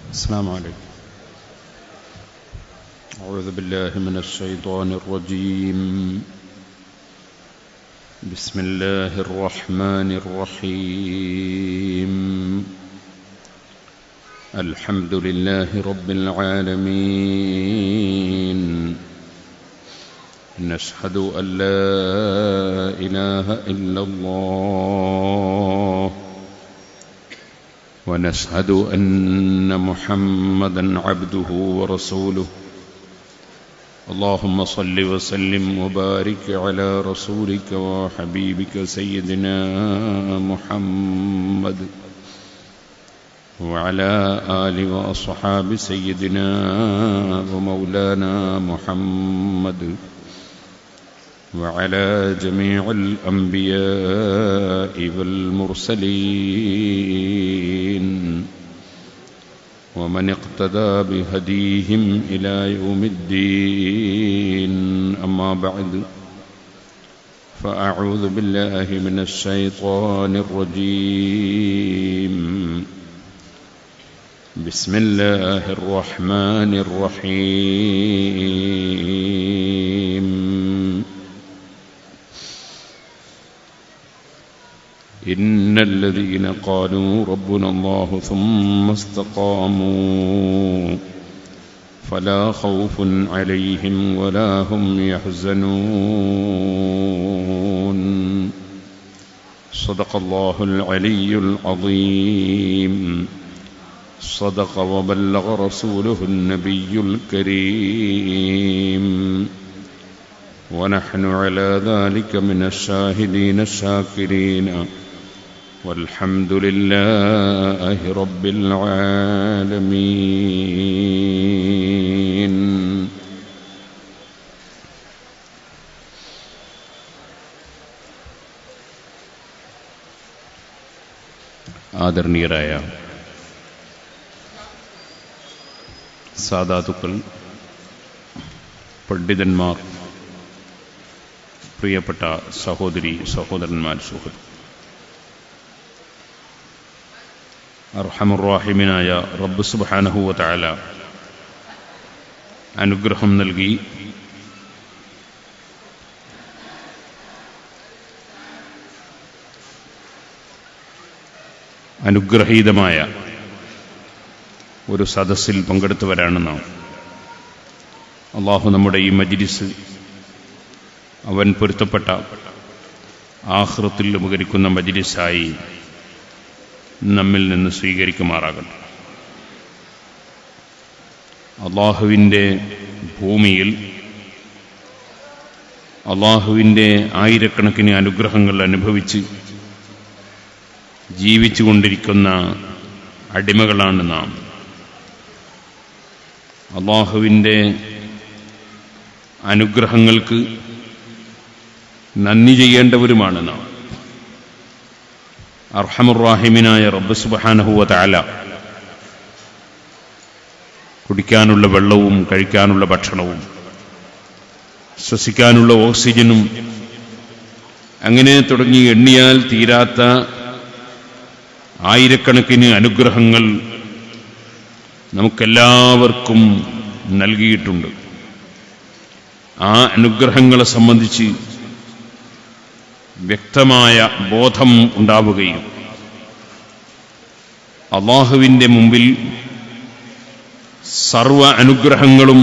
السلام عليكم أعوذ بالله من الشيطان الرجيم بسم الله الرحمن الرحيم الحمد لله رب العالمين نشهد أن لا إله إلا الله ونشهد أن محمدا عبده ورسوله اللهم صل وسلم وبارك على رسولك وحبيبك سيدنا محمد وعلى آل وأصحاب سيدنا ومولانا محمد وعلى جميع الأنبياء والمرسلين ومن اقتدى بهديهم إلى يوم الدين أما بعد فأعوذ بالله من الشيطان الرجيم بسم الله الرحمن الرحيم إن الذين قالوا ربنا الله ثم استقاموا فلا خوف عليهم ولا هم يحزنون صدق الله العلي العظيم صدق وبلغ رسوله النبي الكريم ونحن على ذلك من الشاهدين الشاكرين والحمد لله رب العالمين ആദരണീയരായ സാധാതുക്കൾ പണ്ഡിതന്മാർ പ്രിയപ്പെട്ട സഹോദരി സഹോദരന്മാർ സുഹൃത്ത് അർഹമുറാഹിമിനായ റബ്ബ് സുബാനഹുവ താല അനുഗ്രഹം നൽകി അനുഗ്രഹീതമായ ഒരു സദസ്സിൽ പങ്കെടുത്തവരാണ് നാം അള്ളാഹു നമ്മുടെ ഈ മജിലിസ് അവൻ പൊരുത്തപ്പെട്ട ആഹൃത്തിൽ ഉപകരിക്കുന്ന മജിലിസായി നമ്മിൽ നിന്ന് സ്വീകരിക്കുമാറാകട്ടെ അള്ളാഹുവിൻ്റെ ഭൂമിയിൽ അള്ളാഹുവിൻ്റെ ആയിരക്കണക്കിന് അനുഗ്രഹങ്ങൾ അനുഭവിച്ച് ജീവിച്ചുകൊണ്ടിരിക്കുന്ന അടിമകളാണ് നാം അള്ളാഹുവിൻ്റെ അനുഗ്രഹങ്ങൾക്ക് നന്ദി ചെയ്യേണ്ടവരുമാണ് നാം അർഹമുറാഹിമിനായ റബ്ബ് സുബാനഹുവ താല കുടിക്കാനുള്ള വെള്ളവും കഴിക്കാനുള്ള ഭക്ഷണവും ശ്വസിക്കാനുള്ള ഓക്സിജനും അങ്ങനെ തുടങ്ങി എണ്ണിയാൽ തീരാത്ത ആയിരക്കണക്കിന് അനുഗ്രഹങ്ങൾ നമുക്കെല്ലാവർക്കും നൽകിയിട്ടുണ്ട് ആ അനുഗ്രഹങ്ങളെ സംബന്ധിച്ച് വ്യക്തമായ ബോധം ഉണ്ടാവുകയും അള്ളാഹുവിൻ്റെ മുമ്പിൽ സർവ അനുഗ്രഹങ്ങളും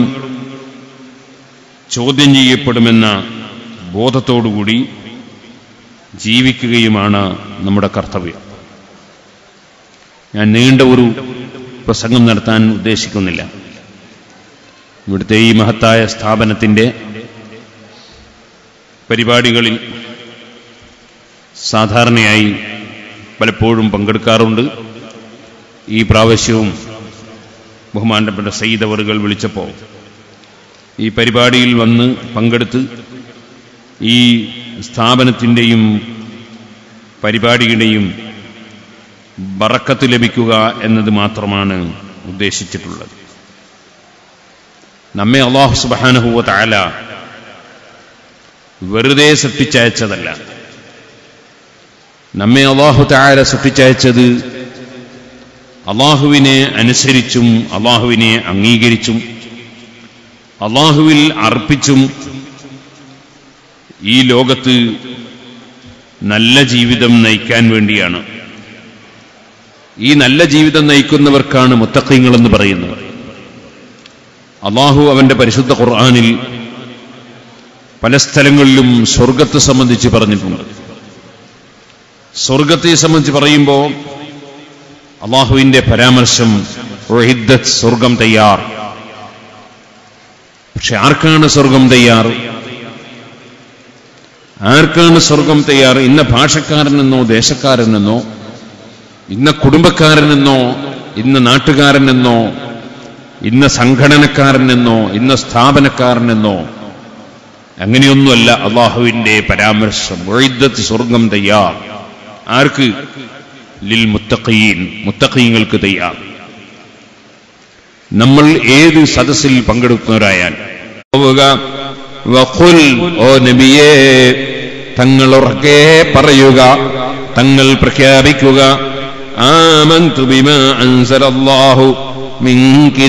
ചോദ്യം ചെയ്യപ്പെടുമെന്ന ബോധത്തോടുകൂടി ജീവിക്കുകയുമാണ് നമ്മുടെ കർത്തവ്യം ഞാൻ നീണ്ട ഒരു പ്രസംഗം നടത്താൻ ഉദ്ദേശിക്കുന്നില്ല ഇവിടുത്തെ ഈ മഹത്തായ സ്ഥാപനത്തിൻ്റെ പരിപാടികളിൽ സാധാരണയായി പലപ്പോഴും പങ്കെടുക്കാറുണ്ട് ഈ പ്രാവശ്യവും ബഹുമാനപ്പെട്ട സയ്യിദവറുകൾ വിളിച്ചപ്പോൾ ഈ പരിപാടിയിൽ വന്ന് പങ്കെടുത്ത് ഈ സ്ഥാപനത്തിൻ്റെയും പരിപാടിയുടെയും ബറക്കത്ത് ലഭിക്കുക എന്നത് മാത്രമാണ് ഉദ്ദേശിച്ചിട്ടുള്ളത് നമ്മെ അള്ളാഹു സുബാനഹുവ താല വെറുതെ സൃഷ്ടിച്ചയച്ചതല്ല നമ്മെ അള്ളാഹു താര സൃഷ്ടിച്ചയച്ചത് അള്ളാഹുവിനെ അനുസരിച്ചും അള്ളാഹുവിനെ അംഗീകരിച്ചും അള്ളാഹുവിൽ അർപ്പിച്ചും ഈ ലോകത്ത് നല്ല ജീവിതം നയിക്കാൻ വേണ്ടിയാണ് ഈ നല്ല ജീവിതം നയിക്കുന്നവർക്കാണ് മുത്തക്കീങ്ങളെന്ന് പറയുന്നത് അള്ളാഹു അവന്റെ പരിശുദ്ധ ഖുർആാനിൽ പല സ്ഥലങ്ങളിലും സ്വർഗത്തെ സംബന്ധിച്ച് പറഞ്ഞിട്ടുണ്ട് സ്വർഗത്തെ സംബന്ധിച്ച് പറയുമ്പോൾ അള്ളാഹുവിന്റെ പരാമർശം റഹിദ്ദത്ത് സ്വർഗം തയ്യാർ പക്ഷെ ആർക്കാണ് സ്വർഗം തയ്യാർ ആർക്കാണ് സ്വർഗം തയ്യാർ ഇന്ന ഭാഷക്കാരനെന്നോ ദേശക്കാരനെന്നോ ഇന്ന കുടുംബക്കാരനെന്നോ ഇന്ന നാട്ടുകാരനെന്നോ ഇന്ന സംഘടനക്കാരനെന്നോ ഇന്ന സ്ഥാപനക്കാരനെന്നോ അങ്ങനെയൊന്നുമല്ല അള്ളാഹുവിന്റെ പരാമർശം ഒഴിദ്ദത്ത് സ്വർഗം തയ്യാർ ആർക്ക് ലിൽ മുത്തഖീൻ മുത്തഖീങ്ങൾക്ക് തയ്യാർ നമ്മൾ ഏത് സദസ്സിൽ പങ്കെടുക്കുന്നവരായാൽ പോവുക വഖുൽ ഓ നബിയേ തങ്ങൾ ഉറക്കെ പറയുക തങ്ങൾ പ്രഖ്യാപിക്കുക ആമന്തു ബിമാ അൻസലല്ലാഹു മിൻ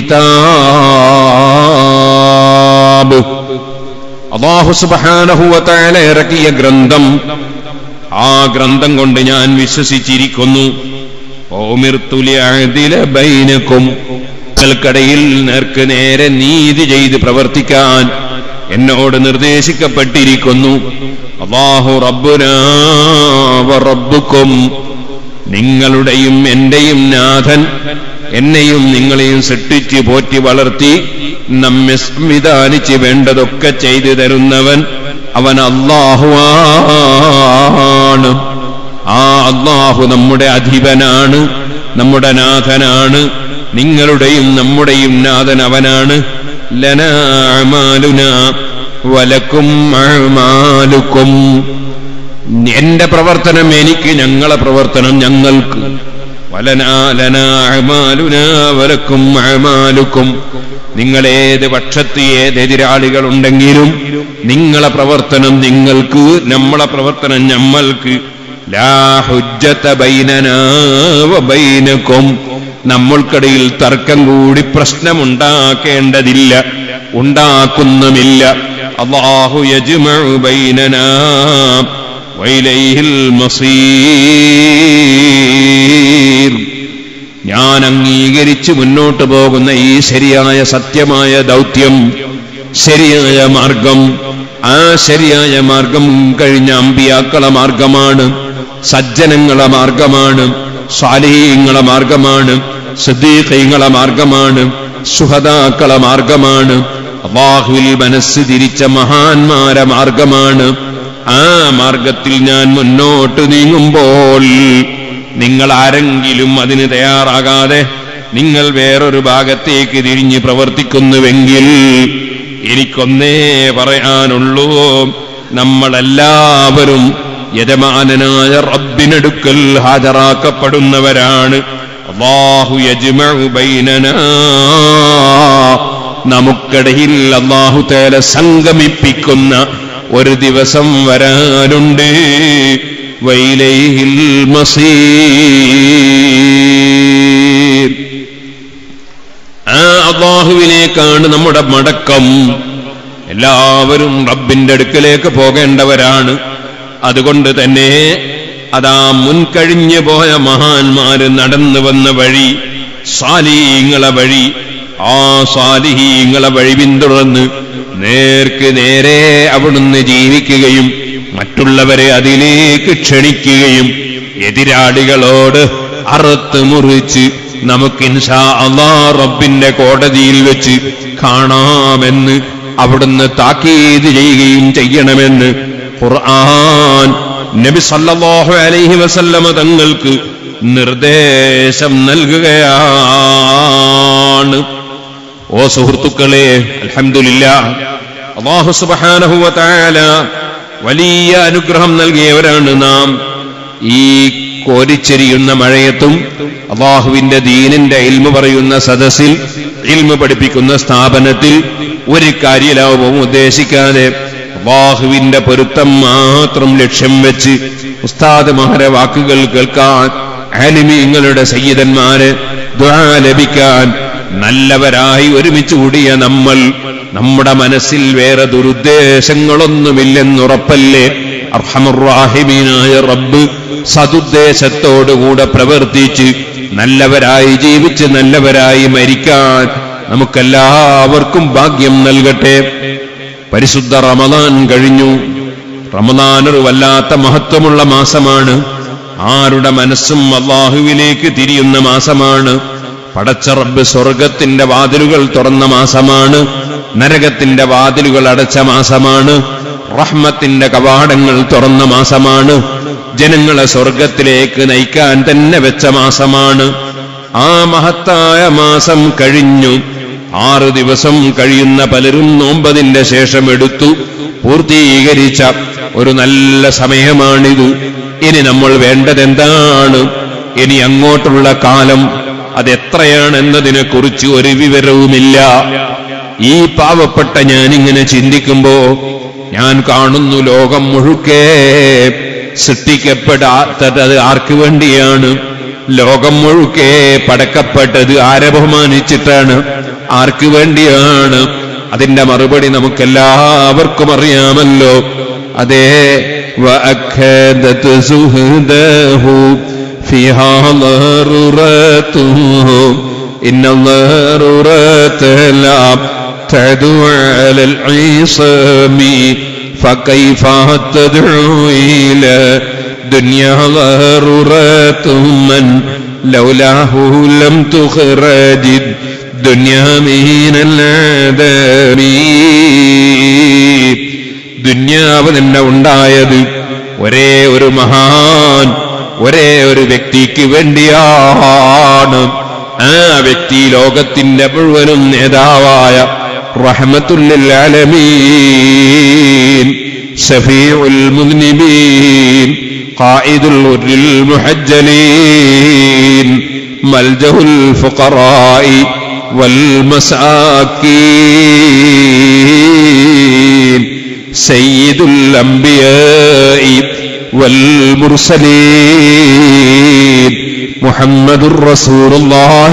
കിതാബ് അള്ളാഹു സുബ്ഹാനഹു വ തആല ഇറക്കിയ ഗ്രന്ഥം ആ ഗ്രന്ഥം കൊണ്ട് ഞാൻ വിശ്വസിച്ചിരിക്കുന്നു ഓമിർത്തുലിഅദില ബൈനക്കും നിങ്ങൾക്കിടയിൽ നേർക്ക് നേരെ നീതി ചെയ്ത് പ്രവർത്തിക്കാൻ എന്നോട് നിർദ്ദേശിക്കപ്പെട്ടിരിക്കുന്നു അള്ളാഹു റബ്ബുനാ വ റബ്ബുക്കും നിങ്ങളുടെയും എന്റെയും നാഥൻ എന്നെയും നിങ്ങളെയും സൃഷ്ടിച്ച് പോറ്റി വളർത്തി നമ്മെ സംവിധാനിച്ച് വേണ്ടതൊക്കെ ചെയ്തു തരുന്നവൻ അവൻ അള്ളാഹുവാണ് ആ അള്ളാഹു നമ്മുടെ അധിപനാണ് നമ്മുടെ നാഥനാണ് നിങ്ങളുടെയും നമ്മുടെയും നാഥൻ അവനാണ് ലനാമാലുന വലക്കും അമാലുക്കും എന്റെ പ്രവർത്തനം എനിക്ക് ഞങ്ങളെ പ്രവർത്തനം ഞങ്ങൾക്ക് വലനാലനാമാലുനാവലക്കും അമാലുക്കും നിങ്ങളേത് പക്ഷത്ത് ഏത് എതിരാളികളുണ്ടെങ്കിലും നിങ്ങളെ പ്രവർത്തനം നിങ്ങൾക്ക് നമ്മളെ പ്രവർത്തനം നമ്മൾക്ക് ലാ ഹുജ്ജത ബൈനനാവ ബൈനക്കും നമ്മൾക്കിടയിൽ തർക്കം കൂടി പ്രശ്നമുണ്ടാക്കേണ്ടതില്ല ഉണ്ടാക്കുന്നുമില്ല അള്ളാഹു യജ്മഉ ബൈനനാ വൈലൈഹിൽ മസീർ ഞാൻ അംഗീകരിച്ച് മുന്നോട്ട് പോകുന്ന ഈ ശരിയായ സത്യമായ ദൗത്യം ശരിയായ മാർഗം ആ ശരിയായ മാർഗം കഴിഞ്ഞ അമ്പിയാക്കളെ മാർഗമാണ് സജ്ജനങ്ങളെ മാർഗമാണ് സ്വാലീങ്ങളെ മാർഗമാണ് സിദ്ദീഖീങ്ങളെ മാർഗമാണ് സുഹദാക്കളെ മാർഗമാണ് അള്ളാഹുവിൽ മനസ്സ് തിരിച്ച മഹാന്മാരെ മാർഗമാണ് ആ മാർഗത്തിൽ ഞാൻ മുന്നോട്ട് നീങ്ങുമ്പോൾ നിങ്ങൾ ആരെങ്കിലും അതിന് തയ്യാറാകാതെ നിങ്ങൾ വേറൊരു ഭാഗത്തേക്ക് തിരിഞ്ഞ് പ്രവർത്തിക്കുന്നുവെങ്കിൽ എനിക്കൊന്നേ പറയാനുള്ളൂ നമ്മളെല്ലാവരും യജമാനനായ റബ്ബിനടുക്കൽ ഹാജരാക്കപ്പെടുന്നവരാണ് അള്ളാഹു യജ്മഉ ബൈനനാ നമുക്കിടയിൽ അള്ളാഹു തേല സംഗമിപ്പിക്കുന്ന ഒരു ദിവസം വരാനുണ്ട് വൈലൈഹിൽ മസീർ ആ അള്ളാഹുവിനേക്കാണ് നമ്മുടെ മടക്കം എല്ലാവരും റബ്ബിന്റെ അടുക്കലേക്ക് പോകേണ്ടവരാണ് അതുകൊണ്ട് തന്നെ അതാ മുൻകഴിഞ്ഞു പോയ മഹാന്മാര് നടന്നു വന്ന വഴി സാലീങ്ങളെ വഴി ആ സാലിഹീങ്ങളെ വഴി പിന്തുടർന്ന് നേർക്ക് നേരെ അവിടുന്ന് ജീവിക്കുകയും മറ്റുള്ളവരെ അതിലേക്ക് ക്ഷണിക്കുകയും എതിരാളികളോട് അറുത്ത് മുറിച്ച് നമുക്ക് ഇൻഷാ അള്ളാ റബ്ബിന്റെ കോടതിയിൽ വെച്ച് കാണാമെന്ന് അവിടുന്ന് താക്കീത് ചെയ്യുകയും ചെയ്യണമെന്ന് ഖുർആൻ നബി സല്ലല്ലാഹു അലൈഹി വസല്ലമ തങ്ങൾക്ക് നിർദ്ദേശം നൽകുകയാണ് ഓ സുഹൃത്തുക്കളെ അൽഹംദുലില്ല അള്ളാഹു സുബ്ഹാനഹു വ തആല വലിയ അനുഗ്രഹം നൽകിയവരാണ് നാം ഈ കോരിച്ചെരിയുന്ന മഴയത്തും അള്ളാഹുവിന്റെ ദീനിന്റെ ഇൽമ പറയുന്ന സദസ്സിൽ ഇൽമ പഠിപ്പിക്കുന്ന സ്ഥാപനത്തിൽ ഒരു കാര്യലാഭവും ഉദ്ദേശിക്കാതെ അള്ളാഹുവിന്റെ പൊരുത്തം മാത്രം ലക്ഷ്യം വെച്ച് ഉസ്താദുമാരെ വാക്കുകൾ കേൾക്കാൻ ആലിമീങ്ങളുടെ സയ്യിദന്മാര് ദുആ ലഭിക്കാൻ നല്ലവരായി ഒരുമിച്ച് കൂടിയ നമ്മൾ നമ്മുടെ മനസ്സിൽ വേറെ ദുരുദ്ദേശങ്ങളൊന്നുമില്ലെന്നുറപ്പല്ലേ അർഹമുറാഹിമീനായ റബ്ബ് സതുദ്ദേശത്തോടുകൂടെ പ്രവർത്തിച്ച് നല്ലവരായി ജീവിച്ച് നല്ലവരായി മരിക്കാൻ നമുക്കെല്ലാവർക്കും ഭാഗ്യം നൽകട്ടെ പരിശുദ്ധ റമദാൻ കഴിഞ്ഞു റമദാൻ ഒരു വല്ലാത്ത മഹത്വമുള്ള മാസമാണ് ആരുടെ മനസ്സും അള്ളാഹുവിലേക്ക് തിരിയുന്ന മാസമാണ് പടച്ച റബ്ബ് സ്വർഗത്തിന്റെ വാതിലുകൾ തുറന്ന മാസമാണ് നരകത്തിന്റെ വാതിലുകൾ അടച്ച മാസമാണ് റഹ്മത്തിന്റെ കവാടങ്ങൾ തുറന്ന മാസമാണ് ജനങ്ങളെ സ്വർഗത്തിലേക്ക് നയിക്കാൻ തന്നെ വെച്ച മാസമാണ് ആ മഹത്തായ മാസം കഴിഞ്ഞു ആറ് ദിവസം കഴിയുന്ന പലരും നോമ്പതിന്റെ ശേഷം എടുത്തു പൂർത്തീകരിച്ച ഒരു നല്ല സമയമാണിത് ഇനി നമ്മൾ വേണ്ടതെന്താണ് ഇനി അങ്ങോട്ടുള്ള കാലം അതെത്രയാണെന്നതിനെ കുറിച്ച് ഒരു വിവരവുമില്ല ഈ പാവപ്പെട്ട ഞാനിങ്ങനെ ചിന്തിക്കുമ്പോ ഞാൻ കാണുന്നു ലോകം മുഴുക്കെ സൃഷ്ടിക്കപ്പെടാത്തത് അത് ആർക്കു വേണ്ടിയാണ് ലോകം മുഴുക്കെ പടക്കപ്പെട്ടത് ആരെ ബഹുമാനിച്ചിട്ടാണ് ആർക്കു വേണ്ടിയാണ് അതിന്റെ മറുപടി നമുക്കെല്ലാവർക്കും അറിയാമല്ലോ അതേ وأكدت زهده فيها ضرورته إن الضرورة لا تعدو على العصام فكيف تدعو إلى دنيا ضرورة من لولاه لم تخرج الدنيا من العذاب ദുന്യാവ് തന്നെ ഉണ്ടായത് ഒരേ ഒരു മഹാൻ ഒരേ ഒരു വ്യക്തിക്ക് വേണ്ടിയാണ് ആ വ്യക്തി ലോകത്തിന്റെ മുഴുവനും നേതാവായ റഹ്മത്തുല്ലാലമീൻ ഷഫീഉൽ മുദ്നിബീൻ ഖായിദുൽ ഉർരിൽ മുഹജ്ജലീൻ മൽജഹുൽ ഫുഖറായി والمساكين سيد الأنبياء والمرسلين محمد رسول الله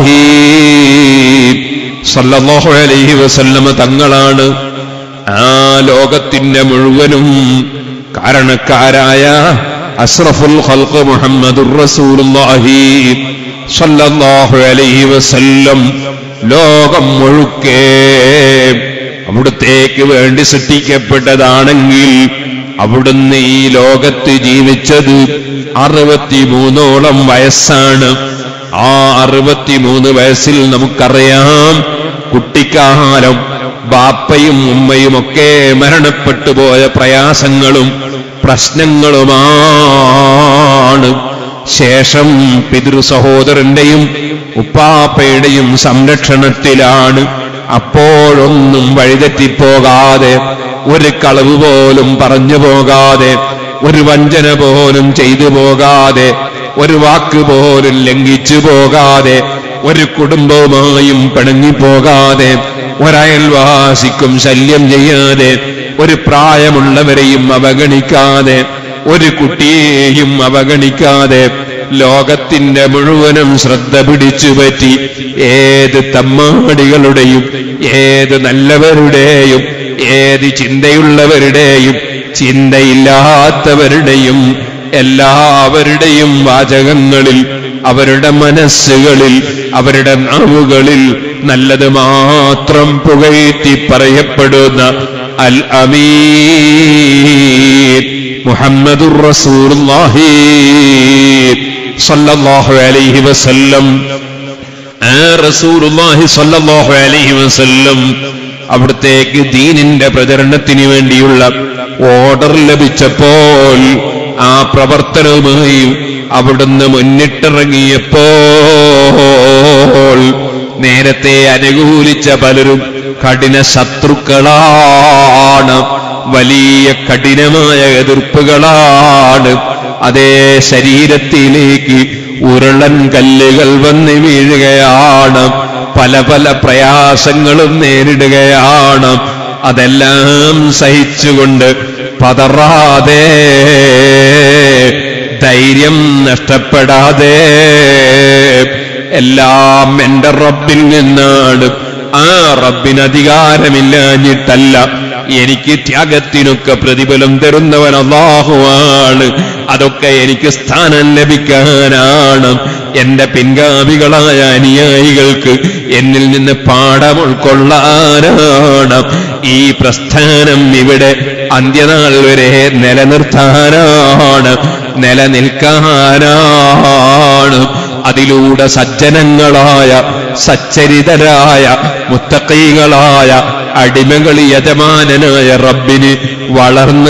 സല്ലല്ലാഹു അലൈഹി വസല്ലമ തങ്ങളാണ് ആ ലോകത്തിന്റെ മുഴുവനും കാരണക്കാരായ അഷ്റഫുൽ ഖൽഖ് മുഹമ്മദുർ റസൂലുള്ളാഹി സല്ലല്ലാഹു അലൈഹി വസല്ലം ലോകം മുഴുക്കെ അവിടുത്തേക്ക് വേണ്ടി സൃഷ്ടിക്കപ്പെട്ടതാണെങ്കിൽ അവിടുന്ന് ഈ ലോകത്ത് ജീവിച്ചത് അറുപത്തിമൂന്നോളം വയസ്സാണ് ആ അറുപത്തിമൂന്ന് വയസ്സിൽ നമുക്കറിയാം കുട്ടിക്കാലം ബാപ്പയും ഉമ്മയുമൊക്കെ മരണപ്പെട്ടു പോയ പ്രയാസങ്ങളും പ്രശ്നങ്ങളുമാണ് ശേഷം പിതൃ സഹോദരന്റെയും ഉപ്പാപ്പയുടെയും സംരക്ഷണത്തിലാണ് അപ്പോഴൊന്നും വഴിതെറ്റിപ്പോകാതെ ഒരു കളവ് പോലും പറഞ്ഞു പോകാതെ ഒരു വഞ്ചന പോലും ചെയ്തു പോകാതെ ഒരു വാക്ക് പോലും ലംഘിച്ചു പോകാതെ ഒരു കുടുംബവുമായും പിണങ്ങിപ്പോകാതെ ഒരയൽവാസിക്കും ശല്യം ചെയ്യാതെ ഒരു പ്രായമുള്ളവരെയും അവഗണിക്കാതെ ഒരു കുട്ടിയെയും അവഗണിക്കാതെ ലോകത്തിന്റെ മുഴുവനും ശ്രദ്ധ പിടിച്ചു പറ്റി ഏത് തമ്മാടികളുടെയും ഏത് നല്ലവരുടെയും ഏത് ചിന്തയുള്ളവരുടെയും ചിന്തയില്ലാത്തവരുടെയും എല്ലാവരുടെയും വാചകങ്ങളിൽ അവരുടെ മനസ്സുകളിൽ അവരുടെ നാവുകളിൽ നല്ലത് മാത്രം പുകഴ്ത്തി പറയപ്പെടുന്ന അൽ അമീൻ മുഹമ്മദുർ റസൂലുള്ളാഹി സല്ലല്ലാഹു അലൈഹി വസല്ലം ആ റസൂലുള്ളാഹി സല്ലല്ലാഹു അലൈഹി വസല്ലം അവിടത്തേക്ക് ദീനിന്റെ പ്രചരണത്തിന് വേണ്ടിയുള്ള ഓർഡർ ലഭിച്ചപ്പോൾ ആ പ്രവർത്തനവുമായി അവിടുന്ന് മുന്നിട്ടിറങ്ങിയപ്പോൾ നേരത്തെ അനുകൂലിച്ച പലരും കഠിന ശത്രുക്കളാണ് വലിയ കഠിനമായ എതിർപ്പുകളാണ് അതേ ശരീരത്തിലേക്ക് ഉരുളൻ കല്ലുകൾ വന്ന് വീഴുകയാണ് പല പല പ്രയാസങ്ങളും നേരിടുകയാണ് അതെല്ലാം സഹിച്ചുകൊണ്ട് പതറാതെ ധൈര്യം നഷ്ടപ്പെടാതെ എല്ലാം എന്റെ റബ്ബിൽ നിന്നാണ് ആ റബ്ബിന് അധികാരമില്ലാഞ്ഞിട്ടല്ല എനിക്ക് ത്യാഗത്തിനൊക്കെ പ്രതിഫലം തരുന്നവൻ അള്ളാഹുവാണ് അതൊക്കെ എനിക്ക് സ്ഥാനം ലഭിക്കാനാണ് എന്റെ പിൻഗാമികളായ അനുയായികൾക്ക് എന്നിൽ നിന്ന് പാഠം ഉൾക്കൊള്ളാനാണ് ഈ പ്രസ്ഥാനം ഇവിടെ അന്ത്യനാൾ വരെ നിലനിർത്താനാണ് നിലനിൽക്കാനാണ് അതിലൂടെ സജ്ജനങ്ങളായ സച്ചരിതരായ മുത്തക്കൈകളായ അടിമകൾ യജമാനനായ റബ്ബിന് വളർന്നു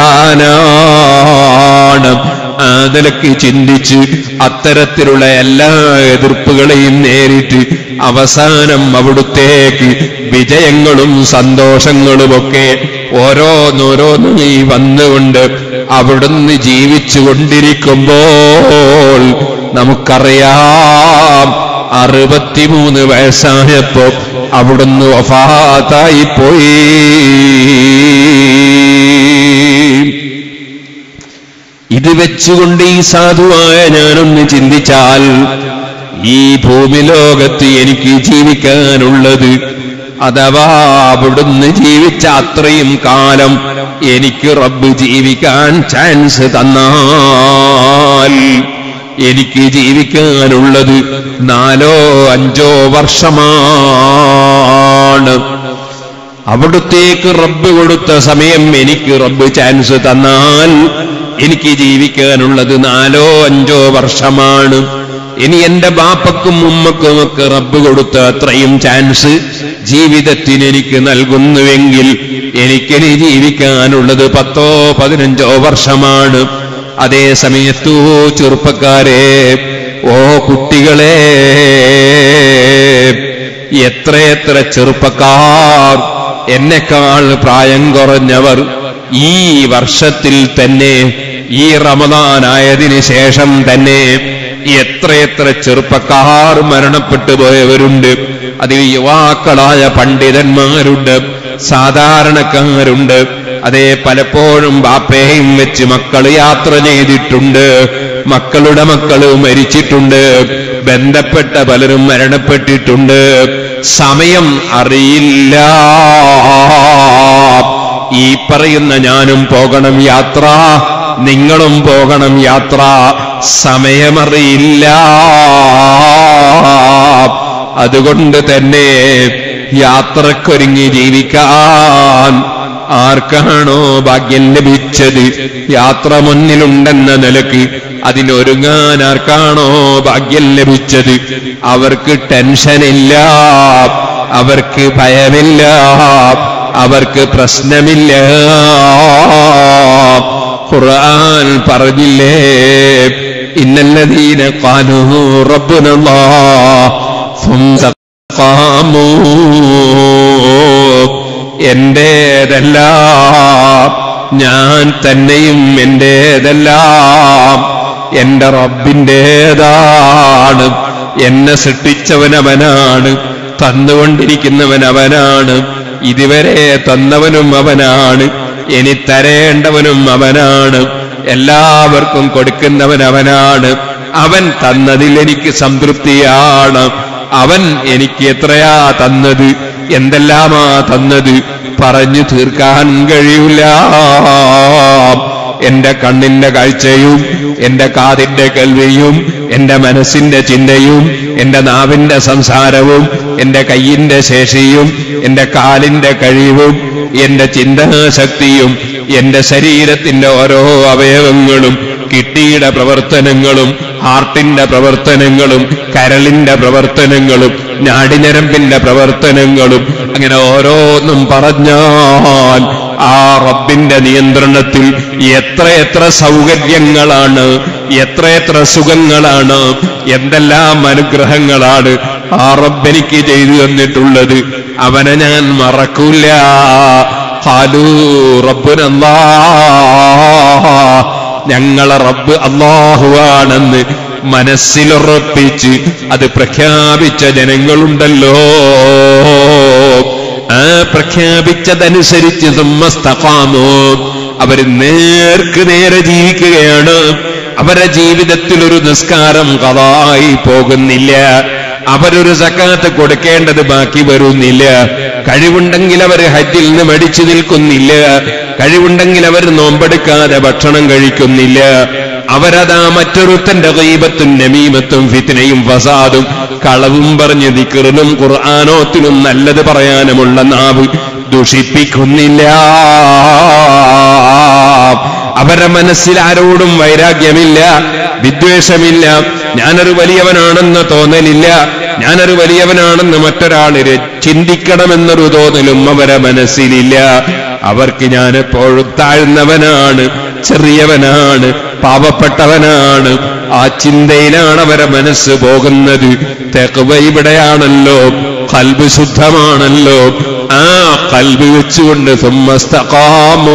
വരാനാണ് ആ നിലക്ക് ചിന്തിച്ച് അത്തരത്തിലുള്ള എല്ലാ എതിർപ്പുകളെയും നേരിട്ട് അവസാനം അവിടുത്തേക്ക് വിജയങ്ങളും സന്തോഷങ്ങളുമൊക്കെ ഓരോന്നോരോന്നായി വന്നുകൊണ്ട് അവിടുന്ന് ജീവിച്ചു കൊണ്ടിരിക്കുമ്പോൾ നമുക്കറിയാം അറുപത്തിമൂന്ന് വയസ്സായപ്പോ അവിടുന്ന് വഫാത്തായി പോയി ഇത് വെച്ചുകൊണ്ട് ഈ സാധുവായ ഞാനൊന്ന് ചിന്തിച്ചാൽ ഈ ഭൂമി ലോകത്ത് എനിക്ക് ജീവിക്കാനുള്ളത് അഥവാ അവിടുന്ന് ജീവിച്ച അത്രയും കാലം എനിക്ക് റബ്ബ് ജീവിക്കാൻ ചാൻസ് തന്നാൽ എനിക്ക് ജീവിക്കാനുള്ളത് നാലോ അഞ്ചോ വർഷമാണ് അവിടുത്തേക്ക് റബ്ബ് കൊടുത്ത സമയം എനിക്ക് റബ്ബ് ചാൻസ് തന്നാൽ എനിക്ക് ജീവിക്കാനുള്ളത് നാലോ അഞ്ചോ വർഷമാണ് ഇനി എന്റെ ബാപ്പക്കും ഉമ്മക്കുമൊക്കെ റബ്ബ് കൊടുത്ത അത്രയും ചാൻസ് ജീവിതത്തിന് എനിക്ക് നൽകുന്നുവെങ്കിൽ എനിക്കിനി ജീവിക്കാനുള്ളത് പത്തോ പതിനഞ്ചോ വർഷമാണ് അതേ സമയത്തു ചെറുപ്പക്കാരെ ഓ കുട്ടികളെ എത്രയെത്ര ചെറുപ്പക്കാർ എന്നെക്കാൾ പ്രായം കുറഞ്ഞവർ ഈ വർഷത്തിൽ തന്നെ ഈ റമദാനായതിനു ശേഷം തന്നെ എത്രയെത്ര ചെറുപ്പക്കാർ മരണപ്പെട്ടു പോയവരുണ്ട് അതിൽ യുവാക്കളായ പണ്ഡിതന്മാരുണ്ട് സാധാരണക്കാരുണ്ട് അതേ പലപ്പോഴും ബാപ്പയും വെച്ച് മക്കൾ യാത്ര ചെയ്തിട്ടുണ്ട് മക്കളുടെ മക്കള് മരിച്ചിട്ടുണ്ട് ബന്ധപ്പെട്ട പലരും മരണപ്പെട്ടിട്ടുണ്ട് സമയം അറിയില്ല ഈ പറയുന്ന ഞാനും പോകണം യാത്ര നിങ്ങളും പോകണം യാത്ര സമയമറിയില്ല അതുകൊണ്ട് തന്നെ യാത്രക്കൊരുങ്ങി ജീവിക്കാൻ ആർക്കാണോ ഭാഗ്യം ലഭിച്ചത് യാത്ര മുന്നിലുണ്ടെന്ന നിലക്ക് അതിനൊരുങ്ങാൻ ആർക്കാണോ ഭാഗ്യം ലഭിച്ചത് അവർക്ക് ടെൻഷനില്ല അവർക്ക് ഭയമില്ല അവർക്ക് പ്രശ്നമില്ല ഖുർആൻ പറഞ്ഞില്ലേ ഇന്നല്ലദീന ഖാലൂ റബ്ബുനല്ലാഹ് ثم എന്റേതെല്ലാം ഞാൻ തന്നെയും എന്റേതെല്ലാം എന്റെ റബ്ബിൻ്റേതാണ് എന്നെ സൃഷ്ടിച്ചവനവനാണ് തന്നുകൊണ്ടിരിക്കുന്നവൻ അവനാണ് ഇതുവരെ തന്നവനും അവനാണ് ഇനി തരേണ്ടവനും അവനാണ് എല്ലാവർക്കും കൊടുക്കുന്നവൻ അവനാണ് അവൻ തന്നതിൽ എനിക്ക് സംതൃപ്തിയാണ് അവൻ എനിക്ക് എത്രയാ തന്നത് എന്തെല്ലാമാ തന്നത് പറഞ്ഞു തീർക്കാൻ കഴിയില്ല എന്റെ കണ്ണിന്റെ കാഴ്ചയും എന്റെ കാതിന്റെ കേൾവിയും എന്റെ മനസ്സിന്റെ ചിന്തയും എന്റെ നാവിന്റെ സംസാരവും എന്റെ കയ്യിന്റെ ശേഷിയും എന്റെ കാലിന്റെ കഴിവും എന്റെ ചിന്താശക്തിയും എന്റെ ശരീരത്തിന്റെ ഓരോ അവയവങ്ങളും കിട്ടിയുടെ പ്രവർത്തനങ്ങളും ഹാർട്ടിന്റെ പ്രവർത്തനങ്ങളും കരളിന്റെ പ്രവർത്തനങ്ങളും നാടിഞരമ്പിന്റെ പ്രവർത്തനങ്ങളും അങ്ങനെ ഓരോന്നും പറഞ്ഞാൽ ആ റബ്ബിന്റെ നിയന്ത്രണത്തിൽ എത്രയെത്ര സൗകര്യങ്ങളാണ് എത്രയെത്ര സുഖങ്ങളാണ് എന്തെല്ലാം അനുഗ്രഹങ്ങളാണ് ആ റബ്ബെനിക്ക് ചെയ്തു തന്നിട്ടുള്ളത് അവനെ ഞാൻ മറക്കൂല ഹാലൂ റബ്ബുനല്ലാ ഞങ്ങളെ റബ്ബ് അള്ളാഹുവാണെന്ന് മനസ്സിലുറപ്പിച്ച് അത് പ്രഖ്യാപിച്ച ജനങ്ങളുണ്ടല്ലോ ആ പ്രഖ്യാപിച്ചതനുസരിച്ച് സുമ്മസ്തഫാമോ അവര് നേർക്ക് നേരെ ജീവിക്കുകയാണ് അവരുടെ ജീവിതത്തിൽ ഒരു നിസ്കാരം കഥായി പോകുന്നില്ല അവരൊരു സക്കാത്ത് കൊടുക്കേണ്ടത് ബാക്കി വരുന്നില്ല കഴിവുണ്ടെങ്കിൽ അവർ ഹജ്ജിൽ നിന്ന് മടിച്ചു നിൽക്കുന്നില്ല കഴിവുണ്ടെങ്കിൽ അവർ നോമ്പെടുക്കാതെ ഭക്ഷണം കഴിക്കുന്നില്ല അവരതാ മറ്റൊരുത്തന്റെ ഗീബത്തും നമീമത്തും ഫിത്തിനയും ഫസാദും കളവും പറഞ്ഞ് ദിക്കറിനും ഖുർആാനോത്തിനും നല്ലത് പറയാനുമുള്ള നാവ് ദുഷിപ്പിക്കുന്നില്ല അവരുടെ മനസ്സിൽ ആരോടും വൈരാഗ്യമില്ല വിദ്വേഷമില്ല ഞാനൊരു വലിയവനാണെന്ന് തോന്നലില്ല ഞാനൊരു വലിയവനാണെന്ന് മറ്റൊരാളിന് ചിന്തിക്കണമെന്നൊരു തോന്നലും അവരെ മനസ്സിലില്ല അവർക്ക് ഞാൻ എപ്പോഴും താഴ്ന്നവനാണ് ചെറിയവനാണ് പാവപ്പെട്ടവനാണ് ആ ചിന്തയിലാണ് അവരെ മനസ്സ് പോകുന്നത് തെക്കുവ ഇവിടെയാണല്ലോ കൽബ് ശുദ്ധമാണല്ലോ ആ കൽബ് വെച്ചുകൊണ്ട് സുമ്മസ്തകാമോ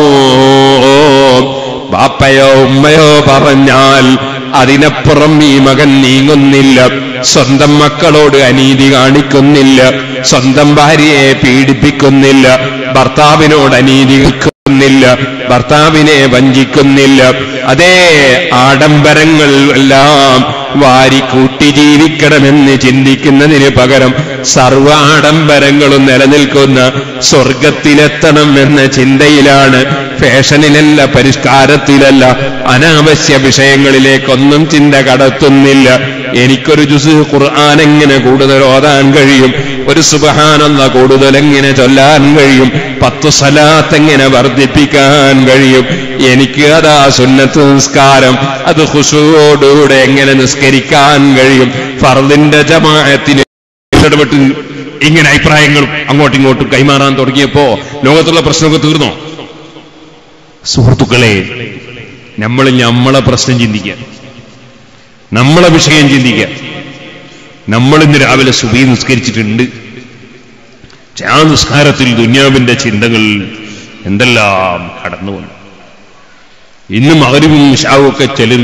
ബാപ്പയോ ഉമ്മയോ പറഞ്ഞാൽ അതിനപ്പുറം ഈ മകൻ നീങ്ങുന്നില്ല സ്വന്തം മക്കളോട് അനീതി കാണിക്കുന്നില്ല സ്വന്തം ഭാര്യയെ പീഡിപ്പിക്കുന്നില്ല ഭർത്താവിനോട് അനീതി ില്ല ഭർത്താവിനെ വഞ്ചിക്കുന്നില്ല അതേ ആഡംബരങ്ങൾ എല്ലാം വാരി കൂട്ടി ജീവിക്കണമെന്ന് ചിന്തിക്കുന്നതിന് പകരം സർവ ആഡംബരങ്ങളും നിലനിൽക്കുന്ന സ്വർഗത്തിലെത്തണം എന്ന ചിന്തയിലാണ് ഫാഷനിലല്ല പരിഷ്കാരത്തിലല്ല അനാവശ്യ വിഷയങ്ങളിലേക്കൊന്നും ചിന്ത കടത്തുന്നില്ല എനിക്കൊരു ജുസ് ഖുർആൻ എങ്ങനെ കൂടുതൽ ഓതാൻ കഴിയും ഒരു സുബഹാനെന്ന കൂടുതൽ എങ്ങനെ ചൊല്ലാൻ കഴിയും പത്ത് സലാത്ത് എങ്ങനെ വർദ്ധിപ്പിക്കാൻ കഴിയും എനിക്ക് അതാ സുന്നത്ത് നിസ്കാരം അത് ഹുഷുവോടുകൂടെ എങ്ങനെ നിസ്കരിക്കാൻ കഴിയും ഫർദിന്റെ ജമാഅത്തിന് ഇടപെട്ട് ഇങ്ങനെ അഭിപ്രായങ്ങളും അങ്ങോട്ടും ഇങ്ങോട്ടും കൈമാറാൻ തുടങ്ങിയപ്പോ ലോകത്തുള്ള പ്രശ്നമൊക്കെ തീർന്നോ സുഹൃത്തുക്കളെ നമ്മൾ നമ്മളെ പ്രശ്നം ചിന്തിക്കുക നമ്മളെ വിഷയം ചിന്തിക്കുക നമ്മൾ ഇന്ന് രാവിലെ സുബി നിസ്കരിച്ചിട്ടുണ്ട് പക്ഷെ ആ നിസ്കാരത്തിൽ ദുന്യാവിന്റെ ചിന്തകൾ എന്തെല്ലാം കടന്നു വന്നു ഇന്ന് മകരിവും ഇഷാവും ഒക്കെ ചിലർ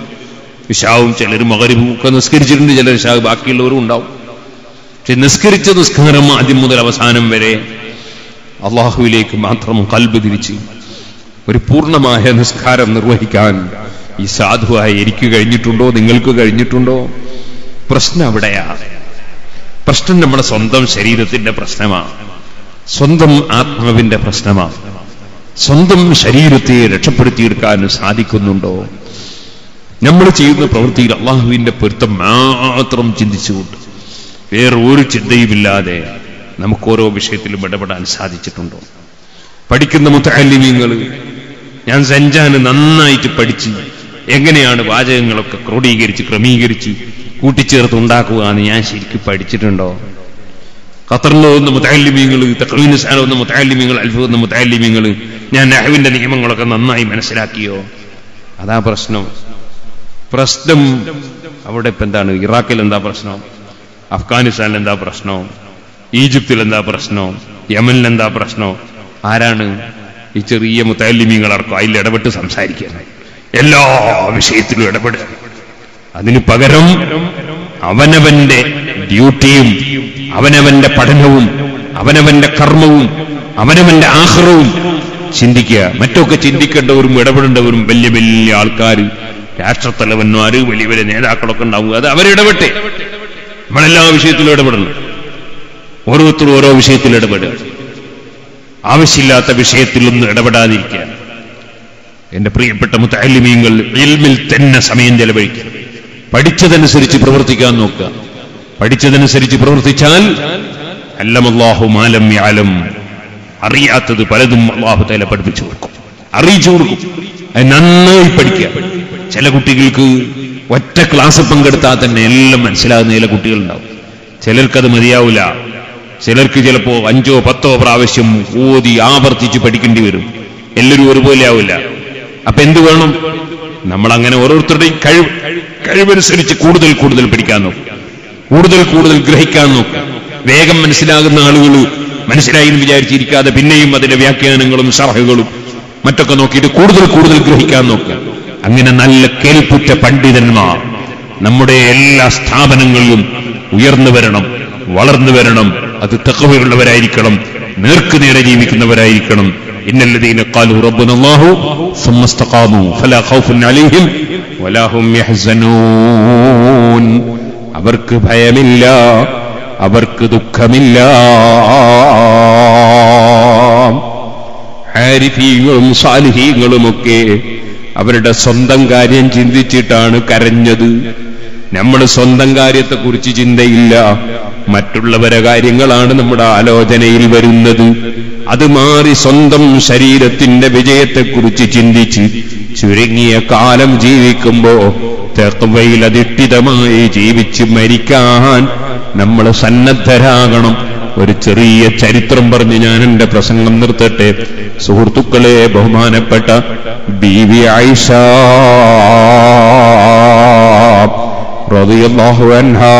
ഇഷാവും ചിലർ മകരിവും ഒക്കെ നിസ്കരിച്ചിട്ടുണ്ട് ചിലർ ഇഷാവ് ബാക്കിയുള്ളവരും ഉണ്ടാവും പക്ഷെ നിസ്കരിച്ച നിസ്കാരം ആദ്യം മുതൽ അവസാനം വരെ അള്ളാഹുവിലേക്ക് മാത്രം കൽബ് തിരിച്ച് ഒരു പൂർണ്ണമായ നിസ്കാരം നിർവഹിക്കാൻ ഈ സാധുവായി എനിക്ക് കഴിഞ്ഞിട്ടുണ്ടോ നിങ്ങൾക്ക് കഴിഞ്ഞിട്ടുണ്ടോ പ്രശ്നം അവിടെയാ പ്രശ്നം നമ്മുടെ സ്വന്തം ശരീരത്തിന്റെ പ്രശ്നമാണ് സ്വന്തം ആത്മാവിന്റെ പ്രശ്നമാണ് സ്വന്തം ശരീരത്തെ രക്ഷപ്പെടുത്തിയെടുക്കാൻ സാധിക്കുന്നുണ്ടോ നമ്മൾ ചെയ്യുന്ന പ്രവൃത്തിയിൽ അള്ളാഹുവിന്റെ പൊരുത്തം മാത്രം ചിന്തിച്ചുകൊണ്ട് വേറെ ഒരു ചിന്തയുമില്ലാതെ നമുക്ക് ഓരോ വിഷയത്തിലും ഇടപെടാൻ സാധിച്ചിട്ടുണ്ടോ പഠിക്കുന്ന മുത്തല്ലിമീങ്ങൾ ഞാൻ സഞ്ചാന് നന്നായിട്ട് പഠിച്ച് എങ്ങനെയാണ് വാചകങ്ങളൊക്കെ ക്രോഡീകരിച്ച് ക്രമീകരിച്ച് കൂട്ടിച്ചേർത്ത് ഉണ്ടാക്കുക എന്ന് ഞാൻ ശരിക്കും പഠിച്ചിട്ടുണ്ടോ ഖത്തറിൽ വന്ന മുത്താലിമീങ്ങൾ തക്കവീന് സ്ഥാനം വന്ന മുത്താലിമീങ്ങൾ അൽഫ് വന്ന മുത്താലിമീങ്ങൾ ഞാൻ നഹവിന്റെ നിയമങ്ങളൊക്കെ നന്നായി മനസ്സിലാക്കിയോ അതാ പ്രശ്നം പ്രശ്നം അവിടെ ഇപ്പൊ എന്താണ് ഇറാഖിൽ എന്താ പ്രശ്നം അഫ്ഗാനിസ്ഥാനിൽ എന്താ പ്രശ്നം ഈജിപ്തിൽ എന്താ പ്രശ്നം യമനിൽ എന്താ പ്രശ്നം ആരാണ് ഈ ചെറിയ മുത്താലിമീങ്ങളടക്കം അതിൽ ഇടപെട്ട് സംസാരിക്കുക എല്ലാ വിഷയത്തിലും ഇടപെടുക അതിനു പകരം അവനവന്റെ ഡ്യൂട്ടിയും അവനവന്റെ പഠനവും അവനവന്റെ കർമ്മവും അവനവന്റെ ആഹ്റവും ചിന്തിക്കുക മറ്റൊക്കെ ചിന്തിക്കേണ്ടവരും ഇടപെടേണ്ടവരും വലിയ വലിയ ആൾക്കാർ രാഷ്ട്രത്തലവന്മാര് വലിയ വലിയ നേതാക്കളൊക്കെ ഉണ്ടാവും അത് അവരിടപെട്ടെ നമ്മളെല്ലാ വിഷയത്തിലും ഇടപെടണം ഓരോരുത്തരും ഓരോ വിഷയത്തിൽ ഇടപെടുക ആവശ്യമില്ലാത്ത വിഷയത്തിലൊന്നും ഇടപെടാതിരിക്കുക എന്റെ പ്രിയപ്പെട്ട മുത്തല്ലിമീങ്ങൾ ഇൽമിൽ തന്നെ സമയം ചെലവഴിക്കുക പഠിച്ചതനുസരിച്ച് പ്രവർത്തിക്കാൻ നോക്കുക പഠിച്ചതനുസരിച്ച് പ്രവർത്തിച്ചാൽ അല്ലമല്ലാഹു മാലം യാലം അറിയാത്തത് പലതും അള്ളാഹു തല പഠിപ്പിച്ചു കൊടുക്കും അറിയിച്ചു കൊടുക്കും അത് നന്നായി പഠിക്കുക ചില കുട്ടികൾക്ക് ഒറ്റ ക്ലാസ് പങ്കെടുത്താൽ തന്നെ എല്ലാം മനസ്സിലാകുന്ന ചില കുട്ടികളുണ്ടാവും ചിലർക്കത് മതിയാവില്ല ചിലർക്ക് ചിലപ്പോ അഞ്ചോ പത്തോ പ്രാവശ്യം ഓതി ആവർത്തിച്ച് പഠിക്കേണ്ടി വരും എല്ലാവരും ഒരുപോലെ ആവില്ല അപ്പൊ എന്ത് വേണം നമ്മൾ അങ്ങനെ ഓരോരുത്തരുടെയും കഴിവ് കഴിവനുസരിച്ച് കൂടുതൽ കൂടുതൽ പഠിക്കാൻ നോക്കും കൂടുതൽ കൂടുതൽ ഗ്രഹിക്കാൻ നോക്കും വേഗം മനസ്സിലാകുന്ന ആളുകൾ മനസ്സിലായി എന്ന് വിചാരിച്ചിരിക്കാതെ പിന്നെയും അതിന്റെ വ്യാഖ്യാനങ്ങളും സറഹുകളും മറ്റൊക്കെ നോക്കിയിട്ട് കൂടുതൽ കൂടുതൽ ഗ്രഹിക്കാൻ നോക്കുക അങ്ങനെ നല്ല കേൾപ്പുറ്റ പണ്ഡിതന്മാർ നമ്മുടെ എല്ലാ സ്ഥാപനങ്ങളിലും ഉയർന്നു വരണം വളർന്നു വരണം അത് തക്കവയുള്ളവരായിരിക്കണം നേർക്കുനേരെ ജീവിക്കുന്നവരായിരിക്കണം إن الذين قالوا ربنا الله ثم استقاموا فلا خوف عليهم വലഹും യഹ്സനൂൻ അവർക്ക് ഭയമില്ല അവർക്ക് ദുഃഖമില്ല ഹാരിഫീങ്ങളും സാലിഹീങ്ങളുമൊക്കെ അവരുടെ സ്വന്തം കാര്യം ചിന്തിച്ചിട്ടാണ് കരഞ്ഞത് നമ്മൾ സ്വന്തം കാര്യത്തെക്കുറിച്ച് ചിന്തയില്ല മറ്റുള്ളവരെ കാര്യങ്ങളാണ് നമ്മുടെ ആലോചനയിൽ വരുന്നത് അത് മാറി സ്വന്തം ശരീരത്തിന്റെ വിജയത്തെക്കുറിച്ച് ചിന്തിച്ച് ചുരുങ്ങിയ കാലം ജീവിക്കുമ്പോ തെർവയിൽ അധിഷ്ഠിതമായി ജീവിച്ച് മരിക്കാൻ നമ്മൾ സന്നദ്ധരാകണം ഒരു ചെറിയ ചരിത്രം പറഞ്ഞ് ഞാൻ എന്റെ പ്രസംഗം നിർത്തട്ടെ സുഹൃത്തുക്കളെ ബഹുമാനപ്പെട്ട ബീവി ആയിഷ റളിയല്ലാഹു അൻഹാ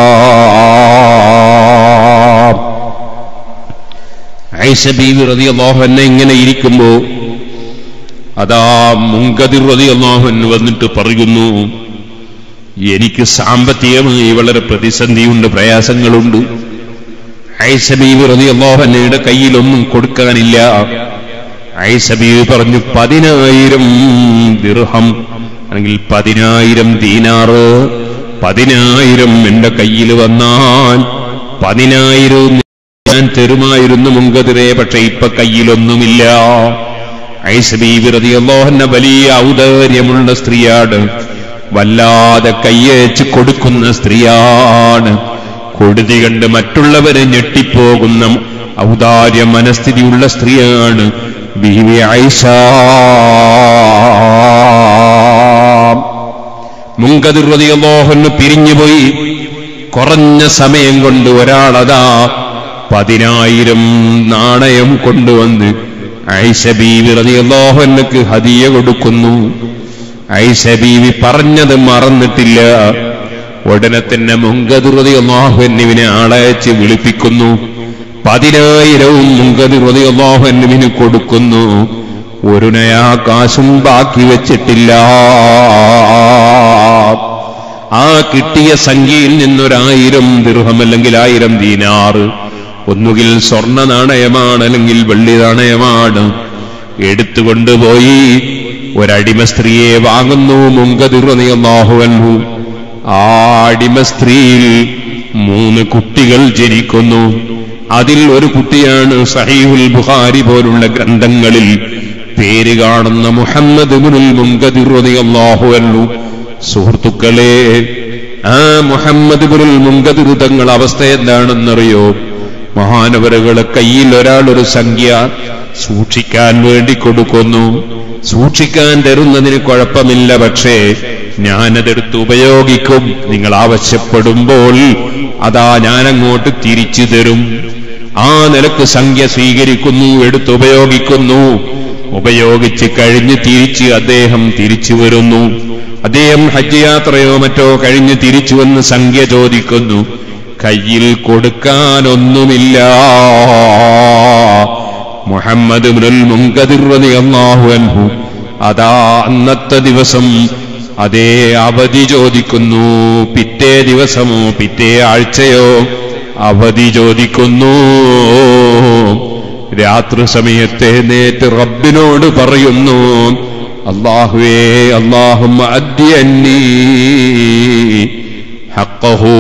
ഐഷ ബീവി റളിയല്ലാഹു അൻഹ ഇങ്ങനെ ഇരിക്കുമ്പോ അതാ മുങ്കതിർ റളിയല്ലാഹു അൻഹു വന്നിട്ട് പറയുന്നു എനിക്ക് സാമ്പത്തികമായി വളരെ പ്രതിസന്ധിയുണ്ട് പ്രയാസങ്ങളുണ്ട് ഐസബീബ് റളിയല്ലാഹുവിന്റെ കയ്യിലൊന്നും കൊടുക്കാനില്ല ഐസബീബ് പറഞ്ഞു പതിനായിരം ദിർഹം അല്ലെങ്കിൽ പതിനായിരം ദീനാറ് പതിനായിരം എന്റെ കയ്യിൽ വന്നാൽ പതിനായിരവും ഞാൻ തരുമായിരുന്നു മുങ്കതിരെ പക്ഷെ ഇപ്പൊ കയ്യിലൊന്നുമില്ല ഐസബീബ് റളിയല്ലാഹുവിന്റെ വലിയ ഔദാര്യമുള്ള സ്ത്രീയാണ് വല്ലാതെ കയ്യച്ച് കൊടുക്കുന്ന സ്ത്രീയാണ് കൊടുതി കണ്ട് മറ്റുള്ളവരെ ഞെട്ടിപ്പോകുന്ന ഔദാര്യ മനസ്ഥിതിയുള്ള സ്ത്രീയാണ് ബീവി ഐഷ മുങ്കതിർവതിയല്ലോഹന് പിരിഞ്ഞുപോയി കുറഞ്ഞ സമയം കൊണ്ട് ഒരാളതാ പതിനായിരം നാണയം കൊണ്ടുവന്ന് ഐഷ ബീവി റതിയല്ലോഹനക്ക് ഹദിയ കൊടുക്കുന്നു ഐഷ ബീവി പറഞ്ഞത് മറന്നിട്ടില്ല ഉടനെ തന്നെ മുങ്കതിർവതി അള്ളാഹുവിനെ ആളയച്ച് വിളിപ്പിക്കുന്നു പതിനായിരവും മുങ്കതിർവതി അള്ളാഹുവിന് കൊടുക്കുന്നു ഒരു നയാ കാശും ബാക്കി വെച്ചിട്ടില്ല ആ കിട്ടിയ സംഖ്യയിൽ നിന്നൊരായിരം ദീർഘം അല്ലെങ്കിൽ ആയിരം ദീനാറ് ഒന്നുകിൽ സ്വർണ്ണ നാണയമാണ് അല്ലെങ്കിൽ വെള്ളി നാണയമാണ് എടുത്തുകൊണ്ടുപോയി ഒരടിമ സ്ത്രീയെ വാങ്ങുന്നു മുങ്കതിർവതി അള്ളാഹുവൻഹു ആ അടിമ സ്ത്രീയിൽ മൂന്ന് കുട്ടികൾ ജനിക്കുന്നു അതിൽ ഒരു കുട്ടിയാണ് സഹീഹുൽ ബുഖാരി പോലുള്ള ഗ്രന്ഥങ്ങളിൽ പേര് കാണുന്ന മുഹമ്മദ് ബിനുൽ മുങ്കദിർ റളിയല്ലാഹു അൻഹു സുഹൃത്തുക്കളെ ആ മുഹമ്മദ് ബിനുൽ മുങ്കദിർ തങ്ങൾ അവസ്ഥ എന്താണെന്നറിയോ മഹാനവരകളെ കയ്യിൽ ഒരാൾ ഒരു സംഖ്യ സൂക്ഷിക്കാൻ വേണ്ടി കൊടുക്കുന്നു സൂക്ഷിക്കാൻ തരുന്നതിന് കുഴപ്പമില്ല പക്ഷേ ഞാനതെടുത്ത് ഉപയോഗിക്കും നിങ്ങൾ ആവശ്യപ്പെടുമ്പോൾ അതാ ഞാനങ്ങോട്ട് തിരിച്ചു തരും ആ നിലക്ക് സംഖ്യ സ്വീകരിക്കുന്നു എടുത്ത് ഉപയോഗിക്കുന്നു ഉപയോഗിച്ച് കഴിഞ്ഞ് തിരിച്ച് അദ്ദേഹം തിരിച്ചു വരുന്നു അദ്ദേഹം ഹജ്ജ് യാത്രയോ മറ്റോ കഴിഞ്ഞ് തിരിച്ചു വന്ന് സംഖ്യ ചോദിക്കുന്നു കയ്യിൽ കൊടുക്കാനൊന്നുമില്ല മുഹമ്മദ് മുങ്കദിർ റളിയല്ലാഹു അൻഹു അതാ അന്നത്തെ ദിവസം അതേ അവധി ചോദിക്കുന്നു പിറ്റേ ദിവസമോ പിറ്റേ ആഴ്ചയോ അവധി ചോദിക്കുന്നു രാത്രി സമയത്തെ നേറ്റ് റബ്ബിനോട് പറയുന്നു അള്ളാഹുവേ അള്ളാഹും അദ്യന്നീ ഹക്കഹൂ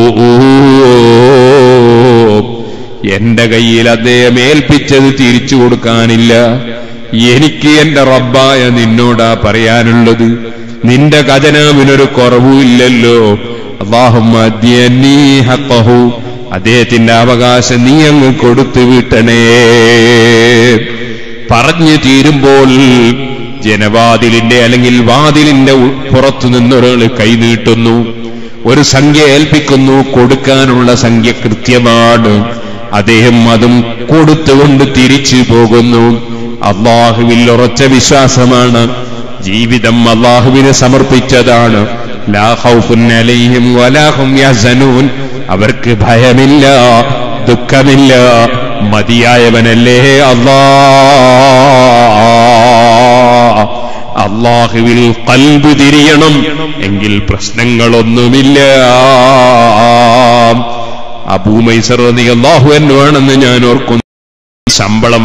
എന്റെ കയ്യിൽ അദ്ദേഹം ഏൽപ്പിച്ചത് തിരിച്ചു കൊടുക്കാനില്ല എനിക്ക് എന്റെ റബ്ബായ നിന്നോടാ പറയാനുള്ളത് നിന്റെ ഖജനാവിനൊരു കുറവുമില്ലല്ലോ അള്ളാഹും ഹക്കഹു അദ്ദേഹത്തിന്റെ അവകാശം നീ അങ്ങ് കൊടുത്തു വിട്ടണേ പറഞ്ഞു തീരുമ്പോൾ ജനവാതിലിന്റെ അല്ലെങ്കിൽ വാതിലിന്റെ ഉൾ- പുറത്തു നിന്നൊരാൾ കൈനീട്ടുന്നു ഒരു സംഖ്യ ഏൽപ്പിക്കുന്നു കൊടുക്കാനുള്ള സംഖ്യ കൃത്യമാണ് അദ്ദേഹം അതും കൊടുത്തുകൊണ്ട് തിരിച്ചു പോകുന്നു അള്ളാഹുവിൽ ഉറച്ച വിശ്വാസമാണ് ജീവിതം അള്ളാഹുവിന് സമർപ്പിച്ചതാണ് ലാ ഖൗഫുൻ അലൈഹിം വലാ ഹും യഹ്സനൂൻ അവർക്ക് ഭയമില്ല ദുഃഖമില്ല മതിയായവനല്ലേ അള്ളാ അള്ളാഹുവിൽ കൽബ് തിരിയണം എങ്കിൽ പ്രശ്നങ്ങളൊന്നുമില്ല അബൂമൈസർ നീ അള്ളാഹു എന്നുവാണെന്ന് ഞാൻ ഓർക്കുന്നു ശമ്പളം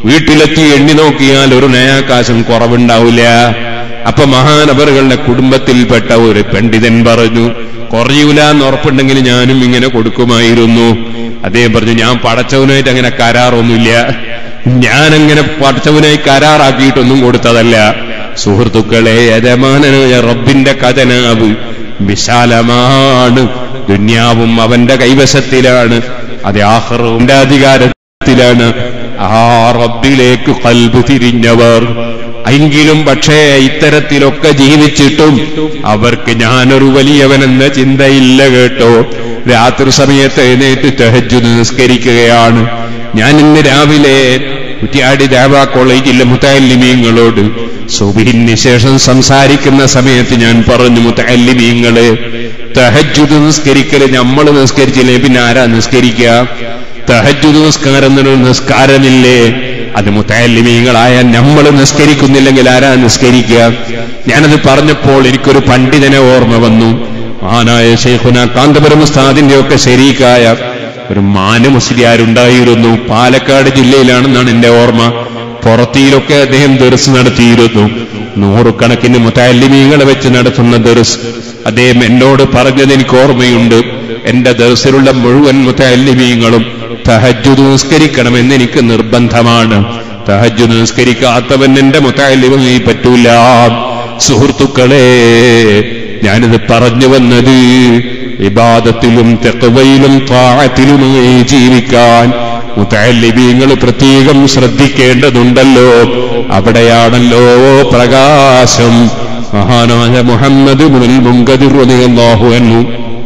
വീട്ടിലെത്തി എണ്ണി നോക്കിയാൽ ഒരു നയാകാശം കുറവുണ്ടാവില്ല അപ്പൊ മഹാനവറുകളുടെ കുടുംബത്തിൽപ്പെട്ട ഒരു പണ്ഡിതൻ പറഞ്ഞു കുറയൂല എന്ന് ഉറപ്പുണ്ടെങ്കിൽ ഞാനും ഇങ്ങനെ കൊടുക്കുമായിരുന്നു അദ്ദേഹം പറഞ്ഞു ഞാൻ പടച്ചവനായിട്ട് അങ്ങനെ കരാറൊന്നുമില്ല ഞാനങ്ങനെ പടച്ചവനായി കരാറാക്കിയിട്ടൊന്നും കൊടുത്തതല്ല സുഹൃത്തുക്കളെ യജമാനനായ റബ്ബിന്റെ ഖജനാവ് വിശാലമാണ് ദുന്യാവും അവന്റെ കൈവശത്തിലാണ് അത് ആഹ്റവിന്റെ അധികാരത്തിലാണ് ആ റബ്ബിലേക്ക് കൽബ് തിരിഞ്ഞവർ എങ്കിലും പക്ഷേ ഇത്തരത്തിലൊക്കെ ജീവിച്ചിട്ടും അവർക്ക് ഞാനൊരു വലിയവനെന്ന ചിന്തയില്ല കേട്ടോ രാത്രി സമയത്ത് എഴുന്നേറ്റ് തെഹജു നിസ്കരിക്കുകയാണ് ഞാൻ ഇന്ന് രാവിലെ കുറ്റിയാടി ദേവ കോളേജിലെ മുത്തല്ലിമീങ്ങളോട് സുബിന് ശേഷം സംസാരിക്കുന്ന സമയത്ത് ഞാൻ പറഞ്ഞു മുത്തല്ലിമീങ്ങള് തഹജുദ് നിസ്കരിക്കല് നമ്മൾ നിസ്കരിച്ചില്ലേ പിന്നെ ആരാ നിസ്കരിക്കുക തഹജുദ് നിസ്കാരം എന്നൊരു നിസ്കാരമില്ലേ അത് മുത്തല്ലിമീങ്ങളായ നമ്മൾ നിസ്കരിക്കുന്നില്ലെങ്കിൽ ആരാ നിസ്കരിക്കുക ഞാനത് പറഞ്ഞപ്പോൾ എനിക്കൊരു പണ്ഡിതനെ ഓർമ്മ വന്നു മഹാനായ ഷെയ്ഖുന കാന്തപുരം ഉസ്താദിന്റെ ഒക്കെ ശരീക്കായ ഒരു മാന മുസ്ലിയാരുണ്ടായിരുന്നു പാലക്കാട് ജില്ലയിലാണെന്നാണ് എന്റെ ഓർമ്മ പുറത്തിയിലൊക്കെ അദ്ദേഹം ദർസ് നടത്തിയിരുന്നു നൂറുകണക്കിന് മുത്താലിമീങ്ങളെ വെച്ച് നടത്തുന്ന ദർസ് അദ്ദേഹം എന്നോട് പറഞ്ഞത് എനിക്ക് ഓർമ്മയുണ്ട് എന്റെ ദർസിലുള്ള മുഴുവൻ മുത്താലിമീങ്ങളും തഹജുദ് നിസ്കരിക്കണമെന്ന് എനിക്ക് നിർബന്ധമാണ് തഹജുദ് നിസ്കരിക്കാത്തവൻ എന്റെ മുത്താലിമീ പറ്റൂല സുഹൃത്തുക്കളെ ഞാനിത് പറഞ്ഞു വന്നത് ഇബാദത്തിലും തെക്കവയിലും താഴത്തിലുമായി ജീവിക്കാൻ മുത്തല്ലിബീങ്ങൾ പ്രത്യേകം ശ്രദ്ധിക്കേണ്ടതുണ്ടല്ലോ അവിടെയാണല്ലോ പ്രകാശം മഹാനായ മുഹമ്മദ് മുനിൽ മുങ്കതിർവതിയല്ലാഹു എന്നു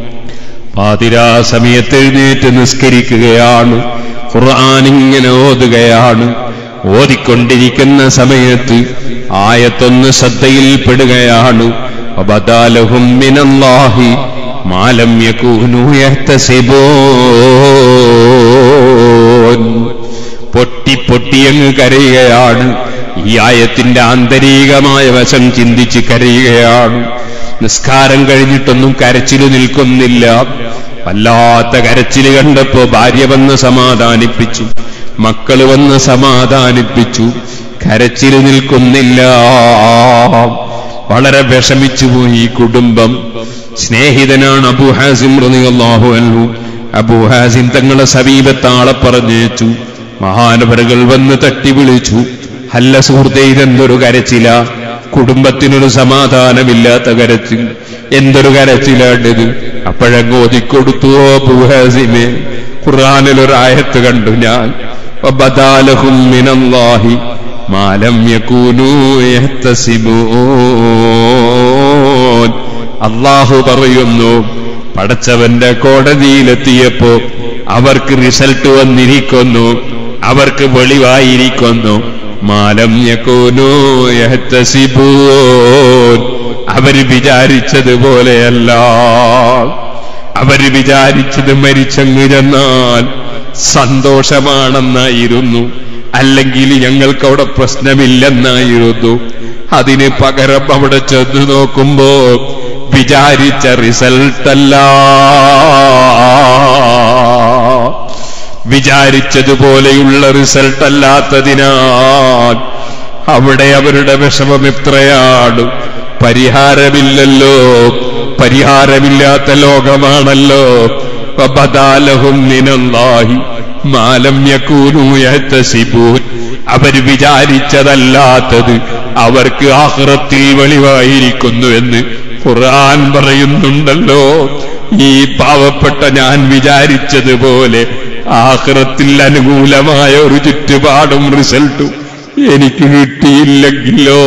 പാതിരാ സമയത്ത് എഴുന്നേറ്റ് നിസ്കരിക്കുകയാണ് ഖുർആൻ ഇങ്ങനെ ഓതുകയാണ് ഓതിക്കൊണ്ടിരിക്കുന്ന സമയത്ത് ആയത്തൊന്ന് ശ്രദ്ധയിൽപ്പെടുകയാണ് وبدالهم من الله ما لم يكونوا يحتسبون പൊട്ടി പൊട്ടിയങ്ങ് കരയുകയാണ് ഈ ആയത്തിന്റെ ആന്തരികമായ വശം ചിന്തിച്ച് കരയുകയാണ് നിസ്കാരം കഴിഞ്ഞിട്ടൊന്നും കരച്ചില് നിൽക്കുന്നില്ല വല്ലാത്ത കരച്ചില് കണ്ടപ്പോ ഭാര്യ വന്ന് സമാധാനിപ്പിച്ചു മക്കള് വന്ന് സമാധാനിപ്പിച്ചു കരച്ചില് നിൽക്കുന്നില്ല വളരെ വിഷമിച്ചുപോയി ഈ കുടുംബം സ്നേഹിതനാണ് അബു ഹാസിം റളിയല്ലാഹു അൻഹു അബു ഹാസിം തങ്ങളെ സമീപത്താളെ പറഞ്ഞേച്ചു മഹാനവരകൾ വന്ന് തട്ടി വിളിച്ചു അല്ല സുഹൃത്തെ ഇതെന്തൊരു കരച്ചില കുടുംബത്തിനൊരു സമാധാനമില്ലാത്ത കരച്ചിൽ എന്തൊരു കരച്ചിലാണിത് അപ്പോഴങ്ങ് ഓതിക്കൊടുത്തു അബു ഹാസിമെ ഖുർആനിൽ ഒരു ആയത്ത് കണ്ടു ഞാൻ وبدالهم من الله ما لم يكونوا يحتسبون അള്ളാഹു പറയുന്നു പടച്ചവന്റെ കോടതിയിലെത്തിയപ്പോ അവർക്ക് റിസൾട്ട് വന്നിരിക്കുന്നു അവർക്ക് വെളിവായിരിക്കുന്നു മാലം യക്കൂനോ യഹ്തസിബൂൻ അവര് വിചാരിച്ചതുപോലെയല്ല അവര് വിചാരിച്ചത് മരിച്ചങ്ങ് ചെന്നാൽ സന്തോഷമാണെന്നായിരുന്നു അല്ലെങ്കിൽ ഞങ്ങൾക്ക് അവിടെ പ്രശ്നമില്ലെന്നായിരുന്നു അതിന് പകരം അവിടെ ചെന്ന് നോക്കുമ്പോ വിചാരിച്ച റിസൾട്ടല്ല വിചാരിച്ചതുപോലെയുള്ള റിസൾട്ട് അല്ലാത്തതിനാൽ അവിടെ അവരുടെ വിഷമം എത്രയാണ് പരിഹാരമില്ലല്ലോ പരിഹാരമില്ലാത്ത ലോകമാണല്ലോ വബദാലഹും മിനല്ലാഹി മാലം യകൂനു യഹ്തസിബൂൻ അവർ വിചാരിച്ചതല്ലാത്തത് അവർക്ക് ആഹ്റത്തിൽ വെളിവായിരിക്കുന്നുവെന്ന് ഖുർആൻ പറയുന്നുണ്ടല്ലോ ഈ പാവപ്പെട്ട ഞാൻ വിചാരിച്ചതുപോലെ ആഹ്റത്തിൽ അനുകൂലമായ ഒരു ചുറ്റുപാടും റിസൾട്ടും എനിക്ക് കിട്ടിയില്ലെങ്കിലോ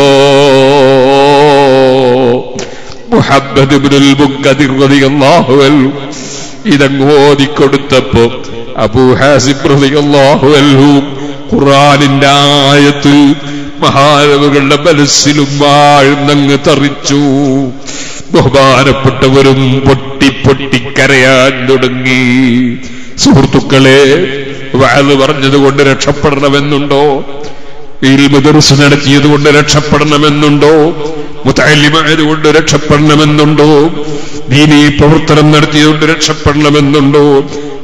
മുഹമ്മദ് ഇബ്നുൽ മുഖദിർ റളിയല്ലാഹു അൻഹു ഇതങ്ങ് ഓതിക്കൊടുത്തപ്പോ അബൂ ഹാസിബ് റളിയല്ലാഹു അൻഹു ഖുർആനിന്റെ ആയത്ത് മഹാനവകളുടെ മനസ്സിലും ആഴ്ന്നങ്ങ് തറിച്ചു ബഹുമാനപ്പെട്ടവരും പൊട്ടി പൊട്ടി കരയാൻ തുടങ്ങി സുഹൃത്തുക്കളെ വയത് പറഞ്ഞതുകൊണ്ട് രക്ഷപ്പെടണമെന്നുണ്ടോ ഇൽമുദർസ് നടത്തിയത് കൊണ്ട് രക്ഷപ്പെടണമെന്നുണ്ടോ മുത്തല്ലിമായതുകൊണ്ട് രക്ഷപ്പെടണമെന്നുണ്ടോ ദീനീ പ്രവർത്തനം നടത്തിയതുകൊണ്ട് രക്ഷപ്പെടണമെന്നുണ്ടോ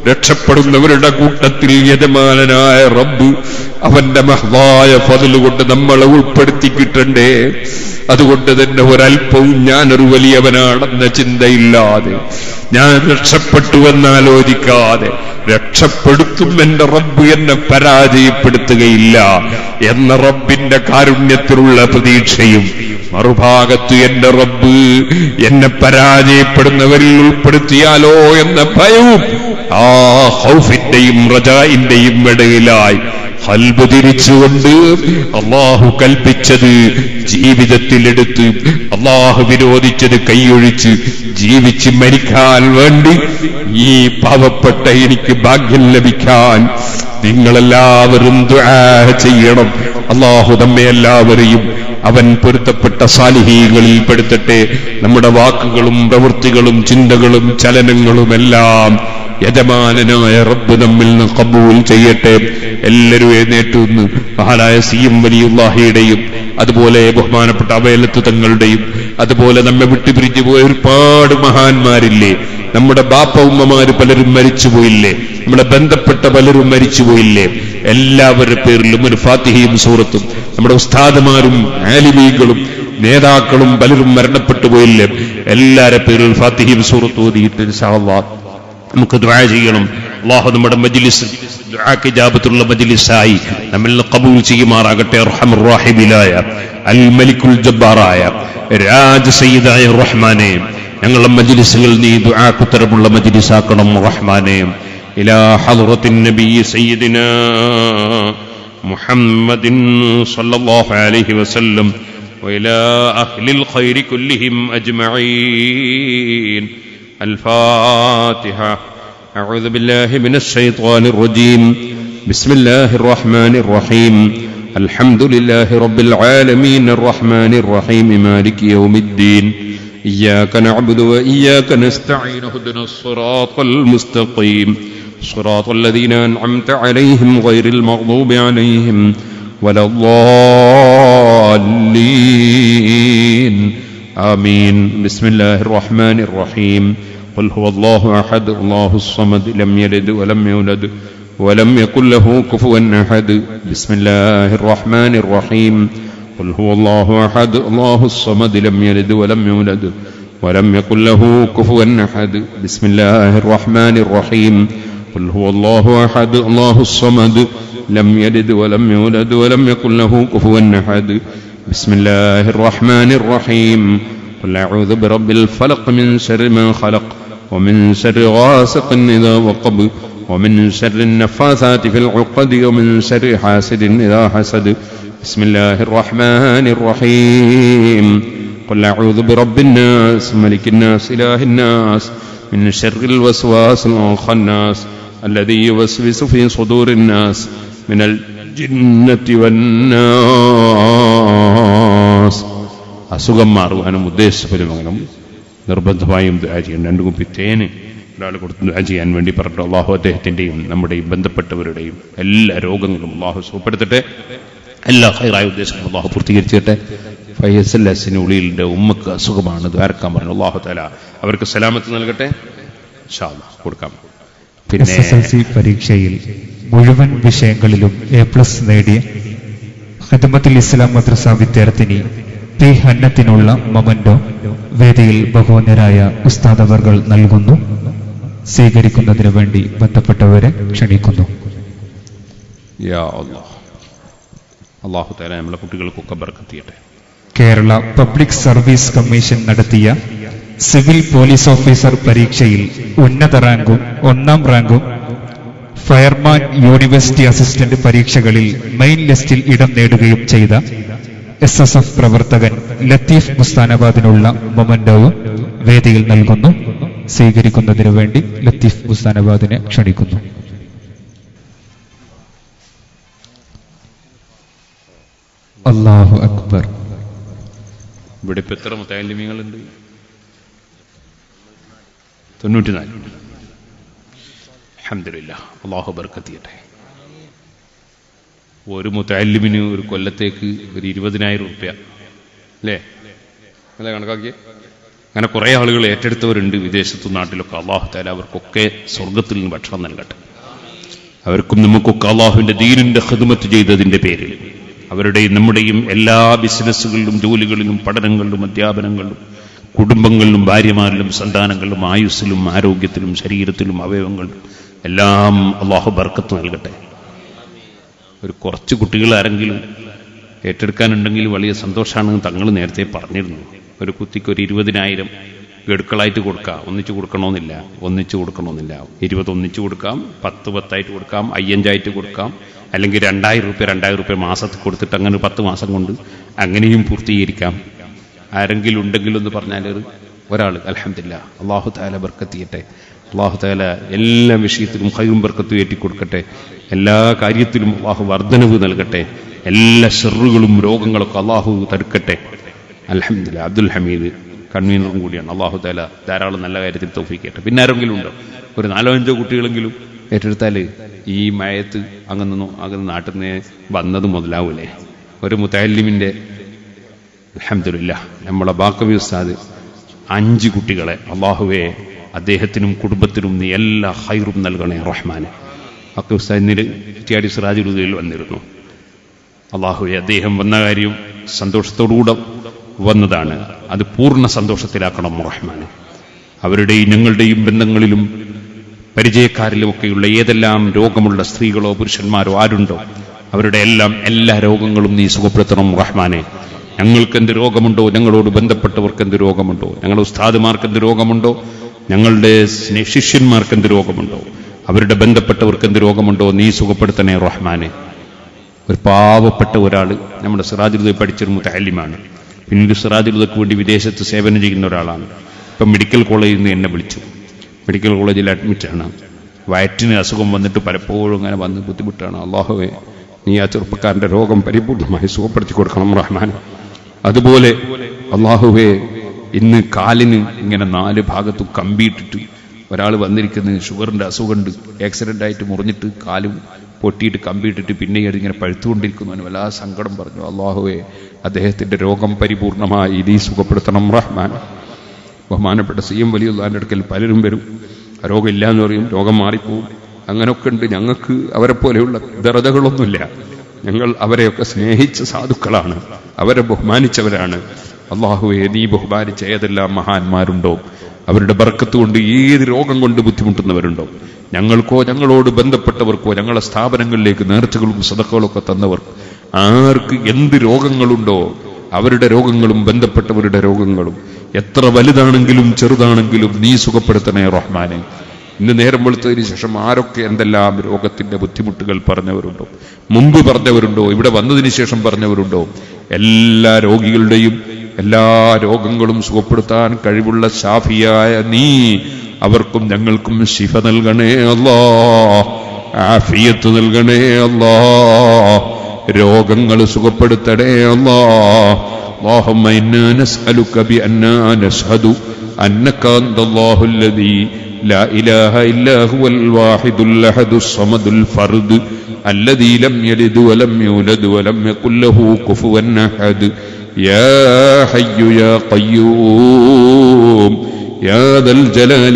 രക്ഷപ്പെടുന്നവരുടെ കൂട്ടത്തിൽ യജമാനനായ റബ്ബ് അവന്റെ മഹ്വായ പതിലുകൊണ്ട് നമ്മളെ ഉൾപ്പെടുത്തി കിട്ടണ്ടേ അതുകൊണ്ട് തന്നെ ഒരല്പവും ഞാനൊരു വലിയവനാണെന്ന ചിന്തയില്ലാതെ ഞാൻ രക്ഷപ്പെട്ടുവെന്നാലോചിക്കാതെ രക്ഷപ്പെടുത്തും എന്റെ റബ്ബ് എന്നെ പരാജയപ്പെടുത്തുകയില്ല എന്ന റബ്ബിന്റെ കാരുണ്യത്തിലുള്ള പ്രതീക്ഷയും മറുഭാഗത്ത് എന്റെ റബ്ബ് എന്നെ പരാജയപ്പെടുന്നവരിൽ ഉൾപ്പെടുത്തിയാലോ എന്ന ഭയവും ആ ഹൗഫിന്റെയും റജായിന്റെയും ഇടയിലായി കൽബ് തിരിച്ചുകൊണ്ട് അള്ളാഹു കൽപ്പിച്ചത് ജീവിതത്തിലെടുത്ത് അള്ളാഹു വിരോധിച്ചത് കൈയൊഴിച്ച് ജീവിച്ച് മരിക്കാൻ വേണ്ടി ഈ പാവപ്പെട്ട എനിക്ക് ഭാഗ്യം ലഭിക്കാൻ നിങ്ങളെല്ലാവരും ദുആ ചെയ്യണം അള്ളാഹു നമ്മെ എല്ലാവരെയും അവൻ പൊരുത്തപ്പെട്ട സാലിഹീകളിൽ പെടുത്തട്ടെ നമ്മുടെ വാക്കുകളും പ്രവൃത്തികളും ചിന്തകളും ചലനങ്ങളുമെല്ലാം യജമാനനായ റബ്ബ് നമ്മിൽ നിന്ന് കബൂൽ ചെയ്യട്ടെ എല്ലാവരും എഴുന്നേറ്റ് നിന്ന് മഹാനായ സി എം വലിയുല്ലാഹിയുടെയും അതുപോലെ ബഹുമാനപ്പെട്ട അവയലത്ത് തങ്ങളുടെയും അതുപോലെ നമ്മെ വിട്ടുപിരിഞ്ഞു പോയ ഒരുപാട് മഹാന്മാരില്ലേ നമ്മുടെ ബാപ്പ ഉമ്മമാര് പലരും മരിച്ചുപോയില്ലേ നമ്മളെ ബന്ധപ്പെട്ട പലരും മരിച്ചുപോയില്ലേ എല്ലാവരുടെ പേരിലും ഒരു ഫാത്തിഹയും സൂറത്തും നമ്മുടെ ഉസ്താദമാരും ആലിമീകളും നേതാക്കളും പലരും മരണപ്പെട്ടു പോയില്ലേ എല്ലാവരുടെ പേരിൽ ഫാത്തിഹയും സൂറത്തും ഓതിയിട്ട് ഇൻഷാ അല്ലാഹ് നമുക്ക് ദുആ ചെയ്യണം അള്ളാഹു നമ്മുടെ മജ്ലിസ് ദുആക്ക് ഇജാബത്തുള്ള മജ്ലിസായി നമ്മിൽ നിന്ന് കബൂൽ ചെയ്യുമാറാകട്ടെ അർഹമർ റഹീമിലായ അൽ മലിക്കുൽ ജബ്ബാറായ രാജ സയ്യിദായ റഹ്മാനെ ഞങ്ങളുടെ മജ്ലിസുകൾ നീ ദുആക്ക് ഉത്തരമുള്ള മജ്ലിസാക്കണം റഹ്മാനെ ഇലാ ഹദ്റത്തിൻ നബി സയ്യിദിനാ മുഹമ്മദിൻ സല്ലല്ലാഹു അലൈഹി വസല്ലം وإلى أهل الخير كلهم أجمعين الفاتحة أعوذ بالله من الشيطان الرجيم بسم الله الرحمن الرحيم الحمد لله رب العالمين الرحمن الرحيم مالك يوم الدين إياك نعبد وإياك نستعين اهدنا الصراط المستقيم صراط الذين أنعمت عليهم غير المغضوب عليهم ولا الضالين آمين بسم الله الرحمن الرحيم قل هو الله أحد الله الصمد لم يلد ولم يولد ولم يكن له كفوا أحد بسم الله الرحمن الرحيم قل هو الله أحد الله الصمد لم يلد ولم يولد ولم يكن له كفوا أحد بسم الله الرحمن الرحيم قل هو الله أحد الله الصمد لم يلد ولم يولد ولم يكن له كفوا أحد بسم الله الرحمن الرحيم قل أعوذ برب الفلق من شر ما خلق ومن شر غاسق إذا وقب ومن شر النفاثات في العقد ومن شر حاسد إذا حسد بسم الله الرحمن الرحيم قل أعوذ برب الناس ملك الناس إله الناس من شر الوسواس الخناس الذي يوسوس في صدور الناس من الجنة والناس അസുഖം മാറുവാനും ഉദ്ദേശപരമകനും നിർബന്ധമായും ദുആ ചെയ്യണം രണ്ടു കുപ്പി തേന് ഒരാൾ കൊടുത്ത് ദുആ ചെയ്യാൻ വേണ്ടി പറഞ്ഞു അള്ളാഹു അദ്ദേഹത്തിന്റെയും നമ്മുടെയും ബന്ധപ്പെട്ടവരുടെയും എല്ലാ രോഗങ്ങളും അള്ളാഹു സുഖപ്പെടുത്തട്ടെ എല്ലാ ഹൈറായ ഉദ്ദേശങ്ങളും അള്ളാഹു പൂർത്തീകരിച്ചട്ടെ ഫൈസൽ അസിന് ഉള്ളിലിന്റെ ഉമ്മക്ക് അസുഖമാണ് ദ്വാരക്കാൻ പറഞ്ഞു അള്ളാഹു തല അവർക്ക് സലാമത്ത് നൽകട്ടെ ഇൻഷാ അല്ലാഹ് കൊടുക്കാം എസ് എസ് എൽ സി പരീക്ഷയിൽ മുഴുവൻ വിഷയങ്ങളിലും എ പ്ലസ് നേടിയ ഖിദ്മത്തുൽ ഇസ്ലാം മദ്രസ വിദ്യാർത്ഥിനി പി ഹന്നത്തിനുള്ള മൊമന്റോ വേദിയിൽ ബഹുവന്യരായ ഉസ്താദ് അവർകൾ നൽകുന്നു സ്വീകരിക്കുന്നതിനു വേണ്ടി ബന്ധപ്പെട്ടവരെ ക്ഷണിക്കുന്നു യാ അല്ലാഹ് അള്ളാഹു തല നമ്മളെ കുട്ടികൾക്കൊക്കെ ബർക്കത്ത് ചെയ്യട്ടെ കേരള പബ്ലിക് സർവീസ് കമ്മീഷൻ നടത്തിയ സിവിൽ പോലീസ് ഓഫീസർ പരീക്ഷയിൽ ഉന്നത റാങ്കും ഒന്നാം റാങ്കും ഫയർമാൻ യൂണിവേഴ്സിറ്റി അസിസ്റ്റന്റ് പരീക്ഷകളിൽ മെയിൻ ലിസ്റ്റിൽ ഇടം നേടുകയും ചെയ്ത എസ് എസ് എഫ് പ്രവർത്തകൻ ലത്തീഫ് മുസ്താനാബാദിനുള്ള മൊമന്റോവും വേദിയിൽ നൽകുന്നു സ്വീകരിക്കുന്നതിനു വേണ്ടി ലത്തീഫ് മുസ്താനാബാദിനെ ക്ഷണിക്കുന്നു അള്ളാഹു അക്ബർ ഇവിടെ ഇപ്പൊ എത്ര മുത്താലിമ്യങ്ങളുണ്ട് തൊണ്ണൂറ്റിനാല് അഹമ്മദില്ല അള്ളാഹു ബർക്കത്ത് ചെയ്യട്ടെ ഒരു മുത്താലിമിന് ഒരു കൊല്ലത്തേക്ക് ഒരു ഇരുപതിനായിരം റുപ്യ അല്ലേ അല്ലേ കണക്കാക്കിയേ അങ്ങനെ കുറേ ആളുകൾ ഏറ്റെടുത്തവരുണ്ട് വിദേശത്തും നാട്ടിലൊക്കെ അള്ളാഹു താല അവർക്കൊക്കെ സ്വർഗത്തിൽ നിന്ന് ഭക്ഷണം നൽകട്ടെ അവർക്കും നമുക്കൊക്കെ അള്ളാഹുവിന്റെ ദീനിന്റെ ഹിദ്മത്ത് ചെയ്തതിന്റെ പേരിൽ അവരുടെയും നമ്മുടെയും എല്ലാ ബിസിനസ്സുകളിലും ജോലികളിലും പഠനങ്ങളിലും അധ്യാപനങ്ങളിലും കുടുംബങ്ങളിലും ഭാര്യമാരിലും സന്താനങ്ങളിലും ആയുസ്സിലും ആരോഗ്യത്തിലും ശരീരത്തിലും അവയവങ്ങളിലും എല്ലാം അള്ളാഹു ബർക്കത്ത് നൽകട്ടെ ഒരു കുറച്ച് കുട്ടികൾ ആരെങ്കിലും ഏറ്റെടുക്കാനുണ്ടെങ്കിൽ വലിയ സന്തോഷമാണെന്ന് തങ്ങൾ നേരത്തെ പറഞ്ഞിരുന്നു ഒരു കുത്തിക്ക് ഒരു ഇരുപതിനായിരം ഗഡുക്കളായിട്ട് കൊടുക്കാം ഒന്നിച്ചു കൊടുക്കണമെന്നില്ല ഒന്നിച്ചു കൊടുക്കണമെന്നില്ല ഇരുപത് ഒന്നിച്ചു കൊടുക്കാം പത്ത് പത്തായിട്ട് കൊടുക്കാം അയ്യഞ്ചായിട്ട് കൊടുക്കാം അല്ലെങ്കിൽ രണ്ടായിരം റുപ്യ രണ്ടായിരം റുപ്യ മാസത്തിൽ കൊടുത്തിട്ട് അങ്ങനെ പത്ത് മാസം കൊണ്ട് അങ്ങനെയും പൂർത്തീകരിക്കാം ആരെങ്കിലും ഉണ്ടെങ്കിലും എന്ന് പറഞ്ഞാൽ ഒരു ഒരാൾ അലഹമില്ല അള്ളാഹു താല ബർക്കത്തിയട്ടെ അള്ളാഹു താല എല്ലാ വിഷയത്തിലും ഹൈറും ബർക്കത്ത് കയറ്റി കൊടുക്കട്ടെ എല്ലാ കാര്യത്തിലും അള്ളാഹു വർധനവ് നൽകട്ടെ എല്ലാ ഷെറുകളും രോഗങ്ങളൊക്കെ അള്ളാഹു തടുക്കട്ടെ അലഹമില്ല അബ്ദുൽ ഹമീദ് കൺവീനറും കൂടിയാണ് അള്ളാഹു താല ധാരാളം നല്ല കാര്യത്തിൽ തോഫിക്കട്ടെ പിന്നെ ആരെങ്കിലും ഉണ്ടോ ഒരു നാലോ അഞ്ചോ കുട്ടികളെങ്കിലും ഏറ്റെടുത്താൽ ഈ മയത്ത് അങ്ങനെ അങ്ങനെ നാട്ടിൽ നിന്ന് വന്നത് മുതലാവൂലേ ഒരു മുത്തല്ലിമിൻ്റെ അലഹമില്ല നമ്മളെ ബാക്കവി ഉസ്താദ് അഞ്ച് കുട്ടികളെ അള്ളാഹുവെ അദ്ദേഹത്തിനും കുടുംബത്തിനും നീ എല്ലാ ഹൈറും നൽകണേ റഹ്മാന് ഒക്കെ ഉസ്താദ് ഇന്നലെ കുറ്റിയാടി സിറാജുലുദയിൽ വന്നിരുന്നു അള്ളാഹുവെ അദ്ദേഹം വന്ന കാര്യം സന്തോഷത്തോടുകൂടെ വന്നതാണ് അത് പൂർണ്ണ സന്തോഷത്തിലാക്കണം റഹ്മാന് അവരുടെയും ഞങ്ങളുടെയും ബന്ധങ്ങളിലും പരിചയക്കാരിലുമൊക്കെയുള്ള ഏതെല്ലാം രോഗമുള്ള സ്ത്രീകളോ പുരുഷന്മാരോ ആരുണ്ടോ അവരുടെ എല്ലാം എല്ലാ രോഗങ്ങളും നീ സുഖപ്പെടുത്തണം റഹ്മാനെ ഞങ്ങൾക്ക് എന്ത് രോഗമുണ്ടോ ഞങ്ങളോട് ബന്ധപ്പെട്ടവർക്ക് എന്ത് രോഗമുണ്ടോ ഞങ്ങളുടെ ഉസ്താദുമാർക്ക് എന്ത് രോഗമുണ്ടോ ഞങ്ങളുടെ സ്നേ- ശിഷ്യന്മാർക്ക് എന്ത് രോഗമുണ്ടോ അവരുടെ ബന്ധപ്പെട്ടവർക്ക് എന്ത് രോഗമുണ്ടോ നീ സുഖപ്പെടുത്തണേ റഹ്മാനെ ഒരു പാവപ്പെട്ട ഒരാൾ നമ്മുടെ സിറാജുലുദ പഠിച്ചൊരു മുത്തല്യമാണ് പിന്നീട് സിറാജുലുദക്ക് വേണ്ടി വിദേശത്ത് സേവനം ചെയ്യുന്ന ഒരാളാണ് ഇപ്പം മെഡിക്കൽ കോളേജിൽ നിന്ന് എന്നെ വിളിച്ചു മെഡിക്കൽ കോളേജിൽ അഡ്മിറ്റാണ് വയറ്റിന് അസുഖം വന്നിട്ട് പലപ്പോഴും അങ്ങനെ വന്ന് ബുദ്ധിമുട്ടാണ് അള്ളാഹുവെ നീ ആ ചെറുപ്പക്കാരന്റെ രോഗം പരിപൂർണമായി സുഖപ്പെടുത്തി കൊടുക്കണം റഹ്മാൻ അതുപോലെ അള്ളാഹുവെ ഇന്ന് കാലിന് ഇങ്ങനെ നാല് ഭാഗത്തും കമ്പിയിട്ടിട്ട് ഒരാൾ വന്നിരിക്കുന്നത് ഷുഗറിന്റെ അസുഖമുണ്ട് ആക്സിഡന്റ് ആയിട്ട് മുറിഞ്ഞിട്ട് കാലും പൊട്ടിയിട്ട് കമ്പിയിട്ടിട്ട് പിന്നെ അതിങ്ങനെ പഴുത്തുകൊണ്ടിരിക്കുന്നു അവന് വല്ലാ സങ്കടം പറഞ്ഞു അള്ളാഹുവെ അദ്ദേഹത്തിന്റെ രോഗം പരിപൂർണമായി നീ സുഖപ്പെടുത്തണം റഹ്മാൻ ബഹുമാനപ്പെട്ട സി എം വലിയുള്ളതിൻ്റെ അടുക്കൽ പലരും വരും രോഗം ഇല്ല എന്ന് പറയും രോഗം മാറിപ്പോവും അങ്ങനെയൊക്കെ ഉണ്ട് ഞങ്ങൾക്ക് അവരെ പോലെയുള്ള ദറതകളൊന്നുമില്ല ഞങ്ങൾ അവരെയൊക്കെ സ്നേഹിച്ച സാധുക്കളാണ് അവരെ ബഹുമാനിച്ചവരാണ് അള്ളാഹുവെ നീ ബഹുമാനിച്ച ഏതെല്ലാം മഹാന്മാരുണ്ടോ അവരുടെ ബർക്കത്ത് കൊണ്ട് ഏത് രോഗം കൊണ്ട് ബുദ്ധിമുട്ടുന്നവരുണ്ടോ ഞങ്ങൾക്കോ ഞങ്ങളോട് ബന്ധപ്പെട്ടവർക്കോ ഞങ്ങളെ സ്ഥാപനങ്ങളിലേക്ക് നേർച്ചകളും സദക്കകളും ഒക്കെ തന്നവർ ആർക്ക് എന്ത് രോഗങ്ങളുണ്ടോ അവരുടെ രോഗങ്ങളും ബന്ധപ്പെട്ടവരുടെ രോഗങ്ങളും എത്ര വലുതാണെങ്കിലും ചെറുതാണെങ്കിലും നീ സുഖപ്പെടുത്തണേ റഹ്മാനെ ഇന്ന് നേരം വെളുത്തതിന് ശേഷം ആരൊക്കെ എന്തെല്ലാം രോഗത്തിന്റെ ബുദ്ധിമുട്ടുകൾ പറഞ്ഞവരുണ്ടോ മുമ്പ് പറഞ്ഞവരുണ്ടോ ഇവിടെ വന്നതിന് ശേഷം പറഞ്ഞവരുണ്ടോ എല്ലാ രോഗികളുടെയും എല്ലാ രോഗങ്ങളും സുഖപ്പെടുത്താൻ കഴിവുള്ള ഷാഫിയായ നീ അവർക്കും ഞങ്ങൾക്കും ശിഫ നൽകണേ അല്ലാ ആഫിയത്ത് നൽകണേ അല്ലാ രോഗങ്ങൾ സുഖപ്പെടുത്തണേ അല്ലാ اللهم إنا نسألك بأننا نشهد أنك أنت الله الذي لا إله إلا هو الواحد الأحد الصمد الفرد الذي لم يلد ولم يولد ولم يكن له كفوا أحد يا حي يا قيوم يا ذا الجلال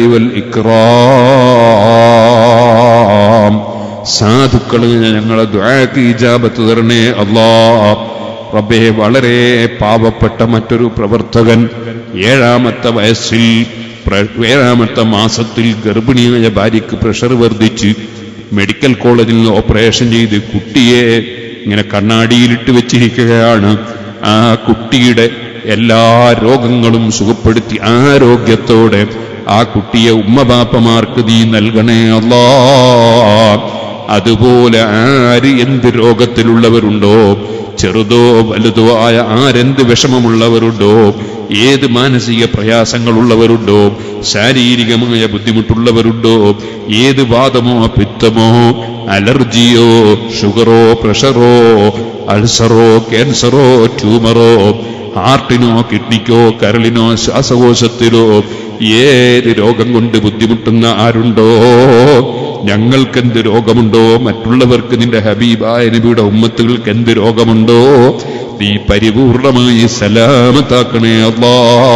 والإكرام സാധുക്കൾ ഞങ്ങളെ ദുആക്ക് ഇജാബത്ത് തരണേ അല്ലാ റബ്ബേ വളരെ പാവപ്പെട്ട മറ്റൊരു പ്രവർത്തകൻ ഏഴാമത്തെ വയസ്സിൽ പ്ര- ഏഴാമത്തെ മാസത്തിൽ ഗർഭിണിയായ ഭാര്യയ്ക്ക് പ്രഷർ വർദ്ധിച്ച് മെഡിക്കൽ കോളേജിൽ നിന്ന് ഓപ്പറേഷൻ ചെയ്ത് കുട്ടിയെ ഇങ്ങനെ കണ്ണാടിയിലിട്ട് വെച്ചിരിക്കുകയാണ് ആ കുട്ടിയുടെ എല്ലാ രോഗങ്ങളും സുഖപ്പെടുത്തി ആരോഗ്യത്തോടെ ആ കുട്ടിയെ ഉമ്മബാപ്പമാർക്ക് നീ നൽകണേ അല്ലാ അതുപോലെ ആര് എന്ത് രോഗത്തിലുള്ളവരുണ്ടോ ചെറുതോ വലുതോ ആയ ആരെന്ത് വിഷമമുള്ളവരുണ്ടോ ഏത് മാനസിക പ്രയാസങ്ങളുള്ളവരുണ്ടോ ശാരീരികമായ ബുദ്ധിമുട്ടുള്ളവരുണ്ടോ ഏത് വാദമോ പിത്തമോ അലർജിയോ ഷുഗറോ പ്രഷറോ അൾസറോ ക്യാൻസറോ ട്യൂമറോ ഹാർട്ടിനോ കിഡ്നിക്കോ കരളിനോ ശ്വാസകോശത്തിലോ ഏത് രോഗം കൊണ്ട് ബുദ്ധിമുട്ടുന്ന ആരുണ്ടോ ഞങ്ങൾക്കെന്ത് രോഗമുണ്ടോ മറ്റുള്ളവർക്ക് നിന്റെ ഹബീബായ നബിയുടെ ഉമ്മത്തുകൾക്ക് എന്ത് രോഗമുണ്ടോ നീ പരിപൂർണമായി സലാമത്താക്കണേ അല്ലാ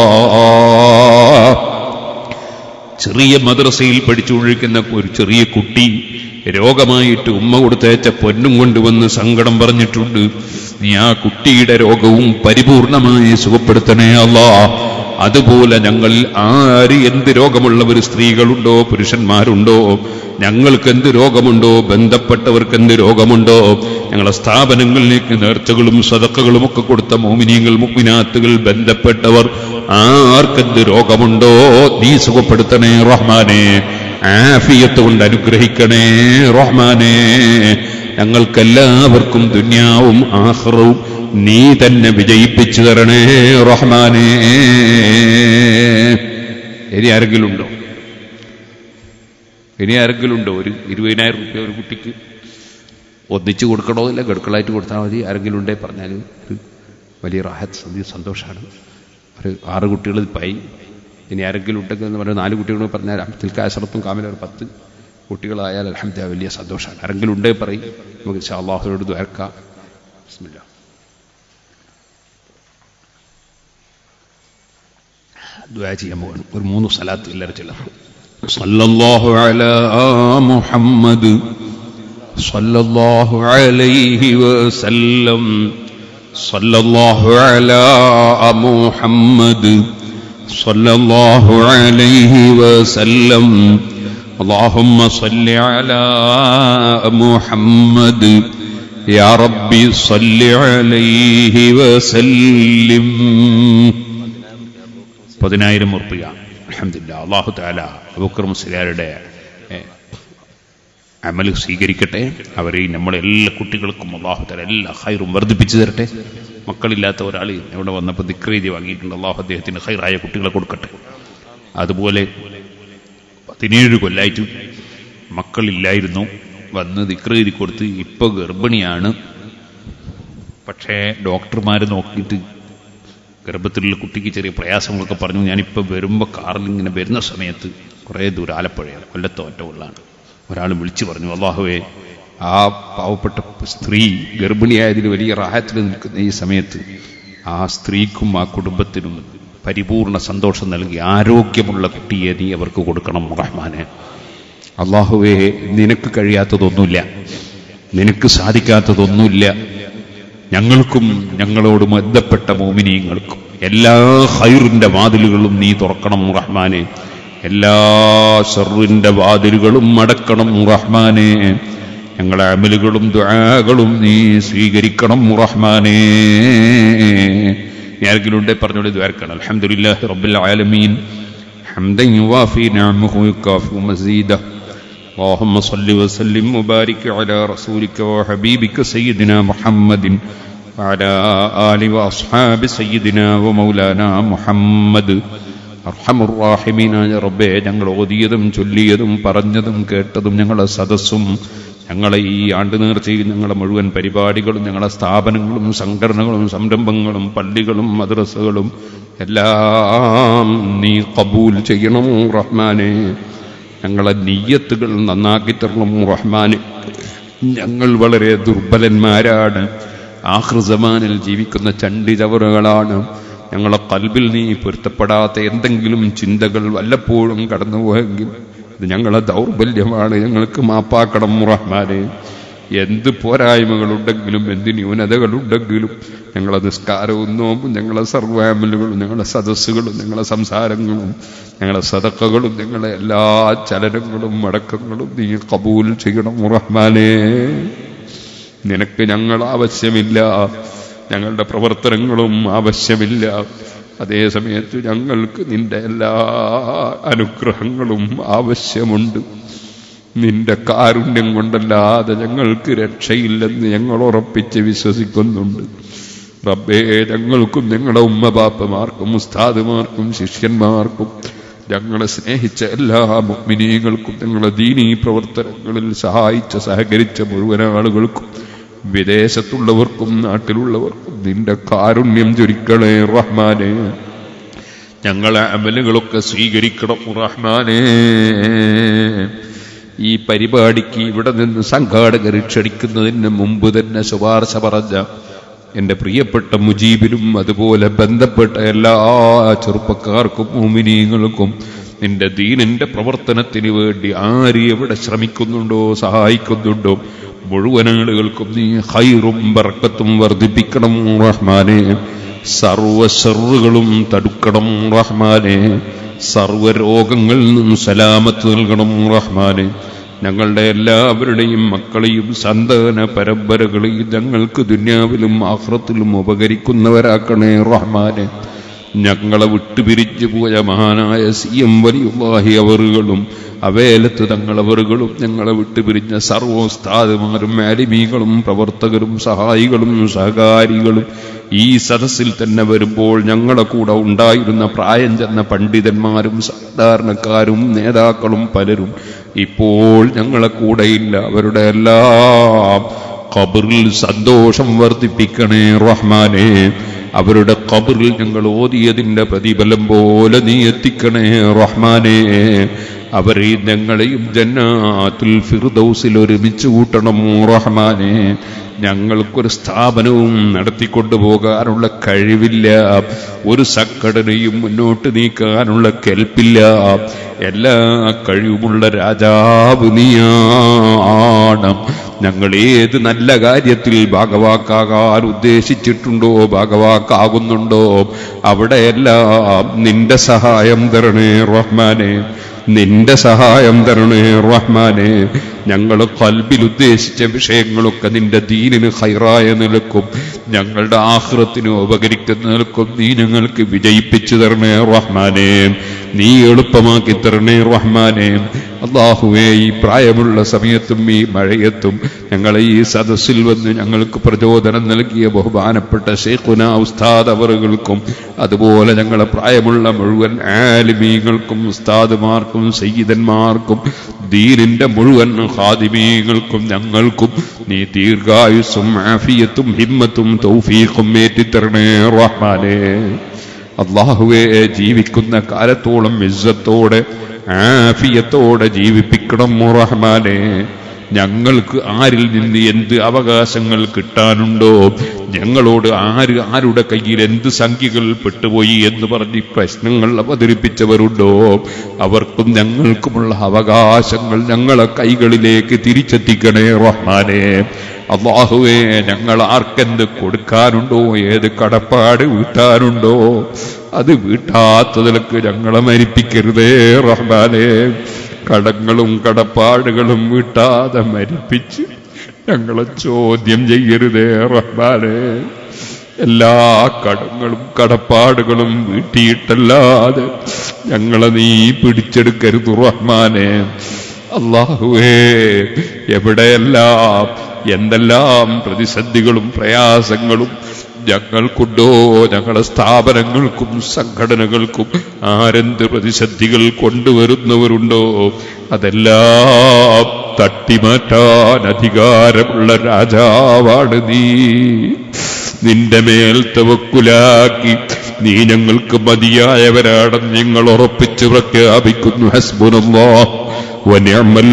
ചെറിയ മദ്രസയിൽ പഠിച്ചുകൊണ്ടിരിക്കുന്ന ഒരു ചെറിയ കുട്ടി രോഗമായിട്ട് ഉമ്മ കൊടുത്തയച്ച പൊന്നും കൊണ്ടുവന്ന് സങ്കടം പറഞ്ഞിട്ടുണ്ട് നീ ആ കുട്ടിയുടെ രോഗവും പരിപൂർണമായി സുഖപ്പെടുത്തണേ അല്ലാ അതുപോലെ ഞങ്ങൾ ആര് എന്ത് രോഗമുള്ളവർ സ്ത്രീകളുണ്ടോ പുരുഷന്മാരുണ്ടോ ഞങ്ങൾക്ക് എന്ത് രോഗമുണ്ടോ ബന്ധപ്പെട്ടവർക്ക് എന്ത് രോഗമുണ്ടോ ഞങ്ങളെ സ്ഥാപനങ്ങളിലേക്ക് നേർച്ചകളും സതക്കകളും ഒക്കെ കൊടുത്ത മോമിനിയങ്ങൾ മുഗ്മിനാത്തുകൾ ബന്ധപ്പെട്ടവർ ആർക്കെന്ത് രോഗമുണ്ടോ നീ സുഖപ്പെടുത്തണേ റഹ്മാനെ ആഫിയത്ത് കൊണ്ട് അനുഗ്രഹിക്കണേ റഹ്മാനെ ഞങ്ങൾക്കെല്ലാവർക്കും ദുന്യാവും ആഹ്റവും നീ തന്നെ വിജയിപ്പിച്ചു തരണേ റഹ്മാനേ ഇനി ആരെങ്കിലും ഉണ്ടോ ഇനി ആരെങ്കിലും ഉണ്ടോ ഒരു ഇരുപതിനായിരം റുപ്യ ഒരു കുട്ടിക്ക് ഒന്നിച്ചു കൊടുക്കണോ ഇല്ല ഗഡുക്കളായിട്ട് കൊടുത്താൽ മതി ആരെങ്കിലും ഉണ്ടേ പറഞ്ഞാൽ ഒരു വലിയ റാഹത്ത് സന്ധി സന്തോഷമാണ് ഒരു ആറ് കുട്ടികൾ പായി ഇനി ആരെങ്കിലും ഉണ്ടെങ്കിൽ എന്ന് പറഞ്ഞാൽ നാല് കുട്ടികൾ പറഞ്ഞാൽ തിൽക്കാശറത്തും കാമില ഒരു പത്ത് കുട്ടികളായാൽ അലഹമ്മദ വലിയ സന്തോഷമാണ് ആരെങ്കിലും ഉണ്ടേ പറയും നമുക്ക് ഷാള്ളാഹുനോട് ദ്വാരക്കാം ബിസ്മില്ലാ ദുആ ചെയ്യാൻ പോവാണ് ഒരു മൂന്ന് സ്ഥലത്ത് എല്ലാവരും ചെല്ലാം സല്ലല്ലാഹു അലാ മുഹമ്മദ് സല്ലല്ലാഹു അലൈഹി വസല്ലം സല്ലല്ലാഹു അലാ മുഹമ്മദ് സല്ലല്ലാഹു അലൈഹി വസല്ലം اللهم صل على محمد يا ربي صل عليه وسلم പതിനായിരം ഉറുപ്പിക അലഹമില്ല അള്ളാഹു താല അബുക്കർ മുസ്ലിയാരുടെ അമൽ സ്വീകരിക്കട്ടെ അവരെ നമ്മളെ എല്ലാ കുട്ടികൾക്കും അള്ളാഹു താല എല്ലാ ഹൈറും വർദ്ധിപ്പിച്ചു തരട്ടെ മക്കളില്ലാത്ത ഒരാൾ ഇവിടെ വന്നപ്പോൾ ദിക്രീതി വാങ്ങിയിട്ടുണ്ട് അള്ളാഹു അദ്ദേഹത്തിന് ഹൈറായ കുട്ടികളെ കൊടുക്കട്ടെ അതുപോലെ പതിനേഴ് കൊല്ലായിട്ട് മക്കളില്ലായിരുന്നു വന്ന് ദിക്രീതി കൊടുത്ത് ഇപ്പൊ ഗർഭിണിയാണ് പക്ഷേ ഡോക്ടർമാർ നോക്കിയിട്ട് ഗർഭത്തിലുള്ള കുട്ടിക്ക് ചെറിയ പ്രയാസങ്ങളൊക്കെ പറഞ്ഞു ഞാനിപ്പോൾ വരുമ്പോൾ കാറിൽ ഇങ്ങനെ വരുന്ന സമയത്ത് കുറേ ദൂരം ആലപ്പുഴയാണ് കൊല്ലത്തോ ഒറ്റമുള്ളതാണ് ഒരാൾ വിളിച്ചു പറഞ്ഞു അള്ളാഹുവേ ആ പാവപ്പെട്ട സ്ത്രീ ഗർഭിണിയായതിൽ വലിയ റാഹത്തിൽ നിൽക്കുന്ന ഈ സമയത്ത് ആ സ്ത്രീക്കും ആ കുടുംബത്തിനും പരിപൂർണ സന്തോഷം നൽകി ആരോഗ്യമുള്ള കുട്ടിയെ നീ അവർക്ക് കൊടുക്കണം റഹ്മാനെ അള്ളാഹുവേ നിനക്ക് കഴിയാത്തതൊന്നുമില്ല നിനക്ക് സാധിക്കാത്തതൊന്നുമില്ല ഞങ്ങൾക്കും ഞങ്ങളോട് ബന്ധപ്പെട്ട മോമിനിയങ്ങൾക്കും എല്ലാ ഹൈറിന്റെ വാതിലുകളും നീ തുറക്കണം റഹ്മാനെ എല്ലാ ഷെറിന്റെ വാതിലുകളും അടക്കണം റഹ്മാനെ ഞങ്ങളെ അമലുകളും ദുആകളും നീ സ്വീകരിക്കണം റഹ്മാനെ ആരെങ്കിലും ഉണ്ടേ പറഞ്ഞോളി ദ്വാരക്കണം അൽഹംദുലില്ലാഹി റബ്ബിൽ ആലമീൻ حمدا يوافي نعمه ويكافئ مزيده اللهم صل وسلم وبارك على رسولك وحبيبك سيدنا محمد وعلى آل وأصحاب سيدنا ومولانا محمد അർഹമുറാഹിമീനായ റബ്ബെ ഞങ്ങൾ ഓതിയതും ചൊല്ലിയതും പറഞ്ഞതും കേട്ടതും ഞങ്ങളെ സദസ്സും ഞങ്ങളെ ഈ ആണ്ട് നേർച്ചയിൽ ഞങ്ങളെ മുഴുവൻ പരിപാടികളും ഞങ്ങളെ സ്ഥാപനങ്ങളും സംഘടനകളും സംരംഭങ്ങളും പള്ളികളും മദ്രസകളും എല്ലാം നീ കബൂൽ ചെയ്യണം റഹ്മാനെ ഞങ്ങളെ നീയത്തുകൾ നന്നാക്കി തരണം റഹ്മാന് ഞങ്ങൾ വളരെ ദുർബലന്മാരാണ് ആഹൃസമാനിൽ ജീവിക്കുന്ന ചണ്ടി ചവറുകളാണ് ഞങ്ങളെ കൽബിൽ നീ പൊരുത്തപ്പെടാത്ത എന്തെങ്കിലും ചിന്തകൾ വല്ലപ്പോഴും കടന്നുപോയെങ്കിൽ ഇത് ഞങ്ങളെ ദൗർബല്യമാണ് ഞങ്ങൾക്ക് മാപ്പാക്കണം റഹ്മാനെ എന്ത് പോരായ്മകളുണ്ടെങ്കിലും എന്ത് ന്യൂനതകളുണ്ടെങ്കിലും ഞങ്ങളെ നിസ്കാരവും നോമ്പും ഞങ്ങളെ സർവാമലുകളും ഞങ്ങളെ സദസ്സുകളും ഞങ്ങളെ സംസാരങ്ങളും ഞങ്ങളെ സദക്കകളും ഞങ്ങളെ എല്ലാ ചലനങ്ങളും അടക്കങ്ങളും നീ കബൂൽ ചെയ്യണം റഹ്മാനെ നിനക്ക് ഞങ്ങൾ ആവശ്യമില്ല ഞങ്ങളുടെ പ്രവർത്തനങ്ങളും ആവശ്യമില്ല അതേ സമയത്ത് ഞങ്ങൾക്ക് നിന്റെ എല്ലാ അനുഗ്രഹങ്ങളും ആവശ്യമുണ്ട് നിന്റെ കാരുണ്യം കൊണ്ടല്ലാതെ ഞങ്ങൾക്ക് രക്ഷയില്ലെന്ന് ഞങ്ങൾ ഉറപ്പിച്ച് വിശ്വസിക്കുന്നുണ്ട് റബ്ബേ ഞങ്ങൾക്കും ഞങ്ങളുടെ ഉമ്മബാപ്പമാർക്കും ഉസ്താദുമാർക്കും ശിഷ്യന്മാർക്കും ഞങ്ങളെ സ്നേഹിച്ച എല്ലാ മുഗ്മിനീകൾക്കും ഞങ്ങളെ ദീനീ പ്രവർത്തനങ്ങളിൽ സഹായിച്ച സഹകരിച്ച മുഴുവൻ ആളുകൾക്കും വിദേശത്തുള്ളവർക്കും നാട്ടിലുള്ളവർക്കും നിന്റെ കാരുണ്യം ചൊരിക്കണേ റഹ്മാനെ ഞങ്ങളെ അമലുകളൊക്കെ സ്വീകരിക്കണം റഹ്മാനേ ഈ പരിപാടിക്ക് ഇവിടെ നിന്ന് സംഘാടകർ ക്ഷണിക്കുന്നതിന് മുമ്പ് തന്നെ ശുപാർശ പറഞ്ഞ എന്റെ പ്രിയപ്പെട്ട മുജീബിനും അതുപോലെ ബന്ധപ്പെട്ട എല്ലാ ചെറുപ്പക്കാർക്കും മോമിനീങ്ങൾക്കും നിന്റെ ദീനിന്റെ പ്രവർത്തനത്തിന് വേണ്ടി ആര് എവിടെ ശ്രമിക്കുന്നുണ്ടോ സഹായിക്കുന്നുണ്ടോ മുഴുവൻ ആളുകൾക്കും നീ ഹൈറും ബർക്കത്തും വർദ്ധിപ്പിക്കണം റഹ്മാനെ സർവ ഷറുകളും തടുക്കണം റഹ്മാനെ സർവ രോഗങ്ങളിൽ നിന്നും സലാമത്ത് നൽകണം റഹ്മാനെ ഞങ്ങളുടെ എല്ലാവരുടെയും മക്കളെയും സന്താന പരമ്പരകളെയും ഞങ്ങൾക്ക് ദുന്യാവിലും ആഹ്റത്തിലും ഉപകരിക്കുന്നവരാക്കണേ റഹ്മാനെ ഞങ്ങളെ വിട്ടുപിരിച്ചു പോയ മഹാനായ സി എം വലിയുള്ളാഹി അവറുകളും അവേലത്ത് തങ്ങളവറുകളും ഞങ്ങളെ വിട്ടുപിരിഞ്ഞ സർവോസ്താദുമാരും ആലിമീകളും പ്രവർത്തകരും സഹായികളും സഹകാരികളും ഈ സദസ്സിൽ തന്നെ വരുമ്പോൾ ഞങ്ങളുടെ കൂടെ ഉണ്ടായിരുന്ന പ്രായം ചെന്ന പണ്ഡിതന്മാരും സാധാരണക്കാരും നേതാക്കളും പലരും ഇപ്പോൾ ഞങ്ങളെ കൂടെയില്ല അവരുടെ എല്ലാം ഖബറിൽ സന്തോഷം വർദ്ധിപ്പിക്കണേ റഹ്മാനെ അവരുടെ ഖബറിൽ ഞങ്ങൾ ഓതിയതിന്റെ പ്രതിഫലം പോലെ നീ എത്തിക്കണേ റഹ്മാനെ അവരെയും ഞങ്ങളെയും ജന്നാത്തുൽ ഫിർദൗസിൽ ഒരുമിച്ച് കൂട്ടണം റഹ്മാനെ ഞങ്ങൾക്കൊരു സ്ഥാപനവും നടത്തിക്കൊണ്ടു പോകാനുള്ള കഴിവില്ല ഒരു സംഘടനയും മുന്നോട്ട് നീക്കാനുള്ള കെൽപ്പില്ല എല്ലാ കഴിവുമുള്ള രാജാവ് നീയാണ് ഞങ്ങൾ ഏത് നല്ല കാര്യത്തിൽ ഭാഗവാക്കാകാൻ ഉദ്ദേശിച്ചിട്ടുണ്ടോ ഭാഗവാക്കാകുന്നുണ്ടോ അവിടെയെല്ലാം നിന്റെ സഹായം തരണേ റഹ്മാനെ നിന്റെ സഹായം തരണേ റഹ്മാനെ ഞങ്ങൾ കൽബിൽ ഉദ്ദേശിച്ച വിഷയങ്ങളൊക്കെ നിന്റെ ദീനിന് ഹൈറായ നിലക്കും ഞങ്ങളുടെ ആഹ്റത്തിന് ഉപകരിക്കുന്ന നിലക്കും നീ ഞങ്ങൾക്ക് വിജയിപ്പിച്ചു തരണേ റഹ്മാനെ നീ എളുപ്പമാക്കി തരണേ റഹ്മാനെ അള്ളാഹുവേ ഈ പ്രായമുള്ള സമയത്തും ഈ മഴയത്തും ഞങ്ങളെ ഈ സദസ്സിൽ വന്ന് ഞങ്ങൾക്ക് പ്രചോദനം നൽകിയ ബഹുമാനപ്പെട്ട ഷെയ്ഖുന ഉസ്താദ് അവറുകൾക്കും അതുപോലെ ഞങ്ങളെ പ്രായമുള്ള മുഴുവൻ ആലിമീങ്ങൾക്കും ഉസ്താദുമാർക്കും സയ്യിദന്മാർക്കും ദീനിന്റെ മുഴുവൻ ഹാദിമീങ്ങൾക്കും ഞങ്ങൾക്കും നീ ദീർഘായുസ്സും ആഫിയത്തും ഹിമ്മത്തും തൗഫീഖും ഏറ്റിത്തരണേ റഹ്മാനെ അള്ളാഹുവെ ജീവിക്കുന്ന കാലത്തോളം ഇസ്സത്തോടെ ആഫിയത്തോടെ ജീവിപ്പിക്കണം റഹ്മാനെ ഞങ്ങൾക്ക് ആരിൽ നിന്ന് എന്ത് അവകാശങ്ങൾ കിട്ടാനുണ്ടോ ഞങ്ങളോട് ആര് ആരുടെ കയ്യിൽ എന്ത് സംഖ്യകൾ പെട്ടുപോയി എന്ന് പറഞ്ഞ് പ്രശ്നങ്ങൾ അവതരിപ്പിച്ചവരുണ്ടോ അവർക്കും ഞങ്ങൾക്കുമുള്ള അവകാശങ്ങൾ ഞങ്ങളെ കൈകളിലേക്ക് തിരിച്ചെത്തിക്കണേ റഹ്മാനെ അള്ളാഹുവേ ഞങ്ങൾ ആർക്കെന്ത് കൊടുക്കാനുണ്ടോ ഏത് കടപ്പാട് വീട്ടാനുണ്ടോ അത് വീട്ടാത്തതിലേക്ക് ഞങ്ങളെ മരിപ്പിക്കരുതേ റഹ്മാനെ കടങ്ങളും കടപ്പാടുകളും വീട്ടാതെ മരിപ്പിച്ച് ഞങ്ങളെ ചോദ്യം ചെയ്യരുതേ റഹ്മാനെ എല്ലാ കടങ്ങളും കടപ്പാടുകളും വീട്ടിയിട്ടല്ലാതെ ഞങ്ങളെ നീ പിടിച്ചെടുക്കരുത് റഹ്മാനെ അള്ളാഹുവേ എവിടെയെല്ലാം എന്തെല്ലാം പ്രതിസന്ധികളും പ്രയാസങ്ങളും ഞങ്ങൾക്കുണ്ടോ ഞങ്ങളുടെ സ്ഥാപനങ്ങൾക്കും സംഘടനകൾക്കും ആരെന്ത് പ്രതിസന്ധികൾ കൊണ്ടുവരുന്നവരുണ്ടോ അതെല്ലാം തട്ടിമാറ്റാൻ അധികാരമുള്ള രാജാവാണ് നീ നിന്റെ മേൽ തവക്കുലാക്കി നീ ഞങ്ങൾക്ക് മതിയായവരാണെന്ന് ഞങ്ങൾ ഉറപ്പിച്ച് പ്രഖ്യാപിക്കുന്നു ഹസ്ബുനല്ലാ വനിഅമൽ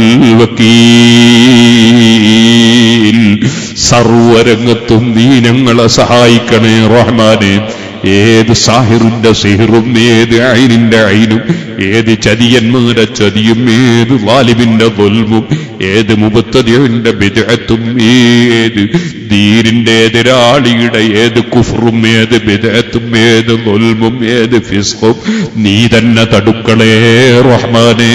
വക്കീൽ സർവരംഗത്തും നീ ഞങ്ങളെ സഹായിക്കണേ റഹ്മാനെ ഏത് സാഹിറിന്റെ സിഹിറും ഏത് അയിനിന്റെ അയിനും ഏത് ചതിയന്മാരുടെ ചതിയും ഏത് വാലിബിന്റെ തൊൽമും ഏത് മുബത്തതിയുടെ ബിദഅത്തും ഏത് ദീനിന്റെ എതിരാളിയുടെ ഏത് കുഫറും ഏത് ബിദഅത്തും ഏത് തൊൽമും ഏത് ഫിസ്ഖും നീ തന്നെ തടുക്കളേ റഹ്മാനേ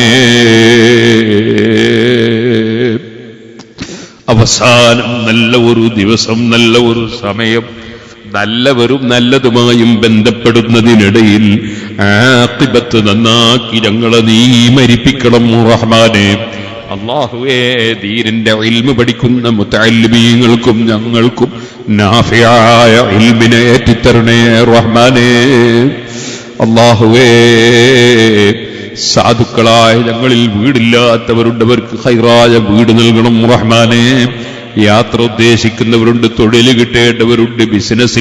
അവസാനം നല്ല ഒരു ദിവസം നല്ല ഒരു സമയം നല്ലവരും നല്ലതുമായും ബന്ധപ്പെടുന്നതിനിടയിൽ ആക്കിബത്ത് നന്നാക്കി ഞങ്ങളെ നീ മരിപ്പിക്കണം റഹ്മാനെ അള്ളാഹുവേ ദീനിന്റെ ഇൽമ പഠിക്കുന്ന മുത്തല്മീങ്ങൾക്കും ഞങ്ങൾക്കും നാഫിയായ ഇൽമിനെ ഏറ്റിത്തരണേ റഹ്മാനെ അള്ളാഹുവേ സാധുക്കളായ ഞങ്ങളിൽ വീടില്ലാത്തവരുണ്ട് അവർക്ക് ഹൈറായ വീട് നൽകണം റഹ്മാനെ യാത്ര ഉദ്ദേശിക്കുന്നവരുണ്ട് തൊഴിൽ കിട്ടേണ്ടവരുണ്ട് ബിസിനസ്സിൽ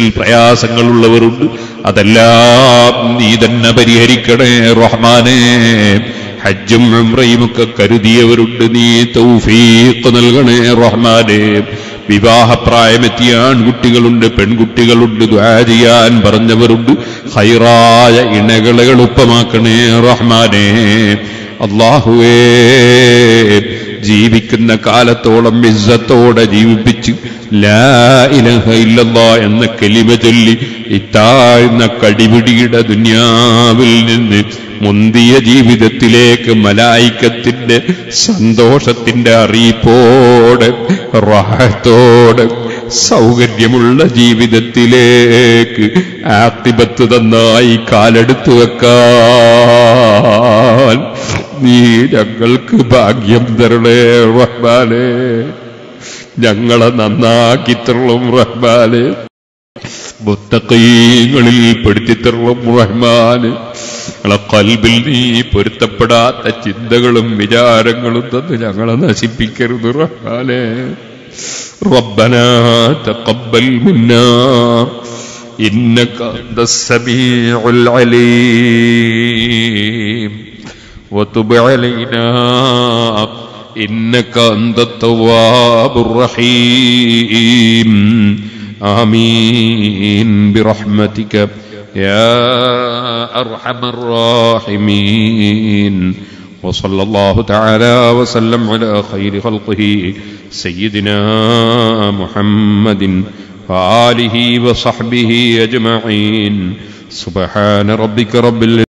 പ്രയാസങ്ങളുള്ളവരുണ്ട് അതെല്ലാം നീ തന്നെ പരിഹരിക്കണേ റഹ്മാനെ ഹജ്ജും ഉംറയും ഒക്കെ കരുതിയവരുണ്ട് നീ തൗഫീഖ് നൽകണേ റഹ്മാനെ വിവാഹപ്രായമെത്തിയ ആൺകുട്ടികളുണ്ട് പെൺകുട്ടികളുണ്ട് ദ്വാ ചെയ്യാൻ പറഞ്ഞവരുണ്ട് ഹൈറായ ഇണകളെ എളുപ്പമാക്കണേ റഹ്മാനെ അള്ളാഹുവേ ജീവിക്കുന്ന കാലത്തോളം ഇസ്സത്തോടെ ജീവിപ്പിച്ച് ലാ ഇലഹ ഇല്ലല്ലാ എന്ന കെലിമ ചൊല്ലി ഇത്താഴ്ന്ന കടിപിടിയുടെ ദുന്യാവിൽ നിന്ന് മുന്തിയ ജീവിതത്തിലേക്ക് മലായിക്കത്തിന്റെ സന്തോഷത്തിന്റെ അറിയിപ്പോടെ റാഹത്തോടെ സൗകര്യമുള്ള ജീവിതത്തിലേക്ക് ആത്തിപത്ത് തന്നായി കാലെടുത്തു വെക്കാൻ നീ ഞങ്ങൾക്ക് ഭാഗ്യം തരണേ റഹ്മാനെ ഞങ്ങളെ നന്നാക്കി തരണം റഹ്മാനെ മുത്തക്കീങ്ങളിൽ പെടുത്തിത്തരണം റഹ്മാന് ഞങ്ങളെ കൽബിൽ നീ പൊരുത്തപ്പെടാത്ത ചിന്തകളും വിചാരങ്ങളും തന്ന് ഞങ്ങളെ നശിപ്പിക്കരുത് റഹ്മാനെ ربنا تقبل منا إنك أنت السميع العليم وتب علينا إنك أنت التواب الرحيم آمين برحمتك يا أرحم الراحمين وصلى الله تعالى وسلم على خير خلقه سيدنا محمد وآله وصحبه أجمعين سبحان ربك رب العزة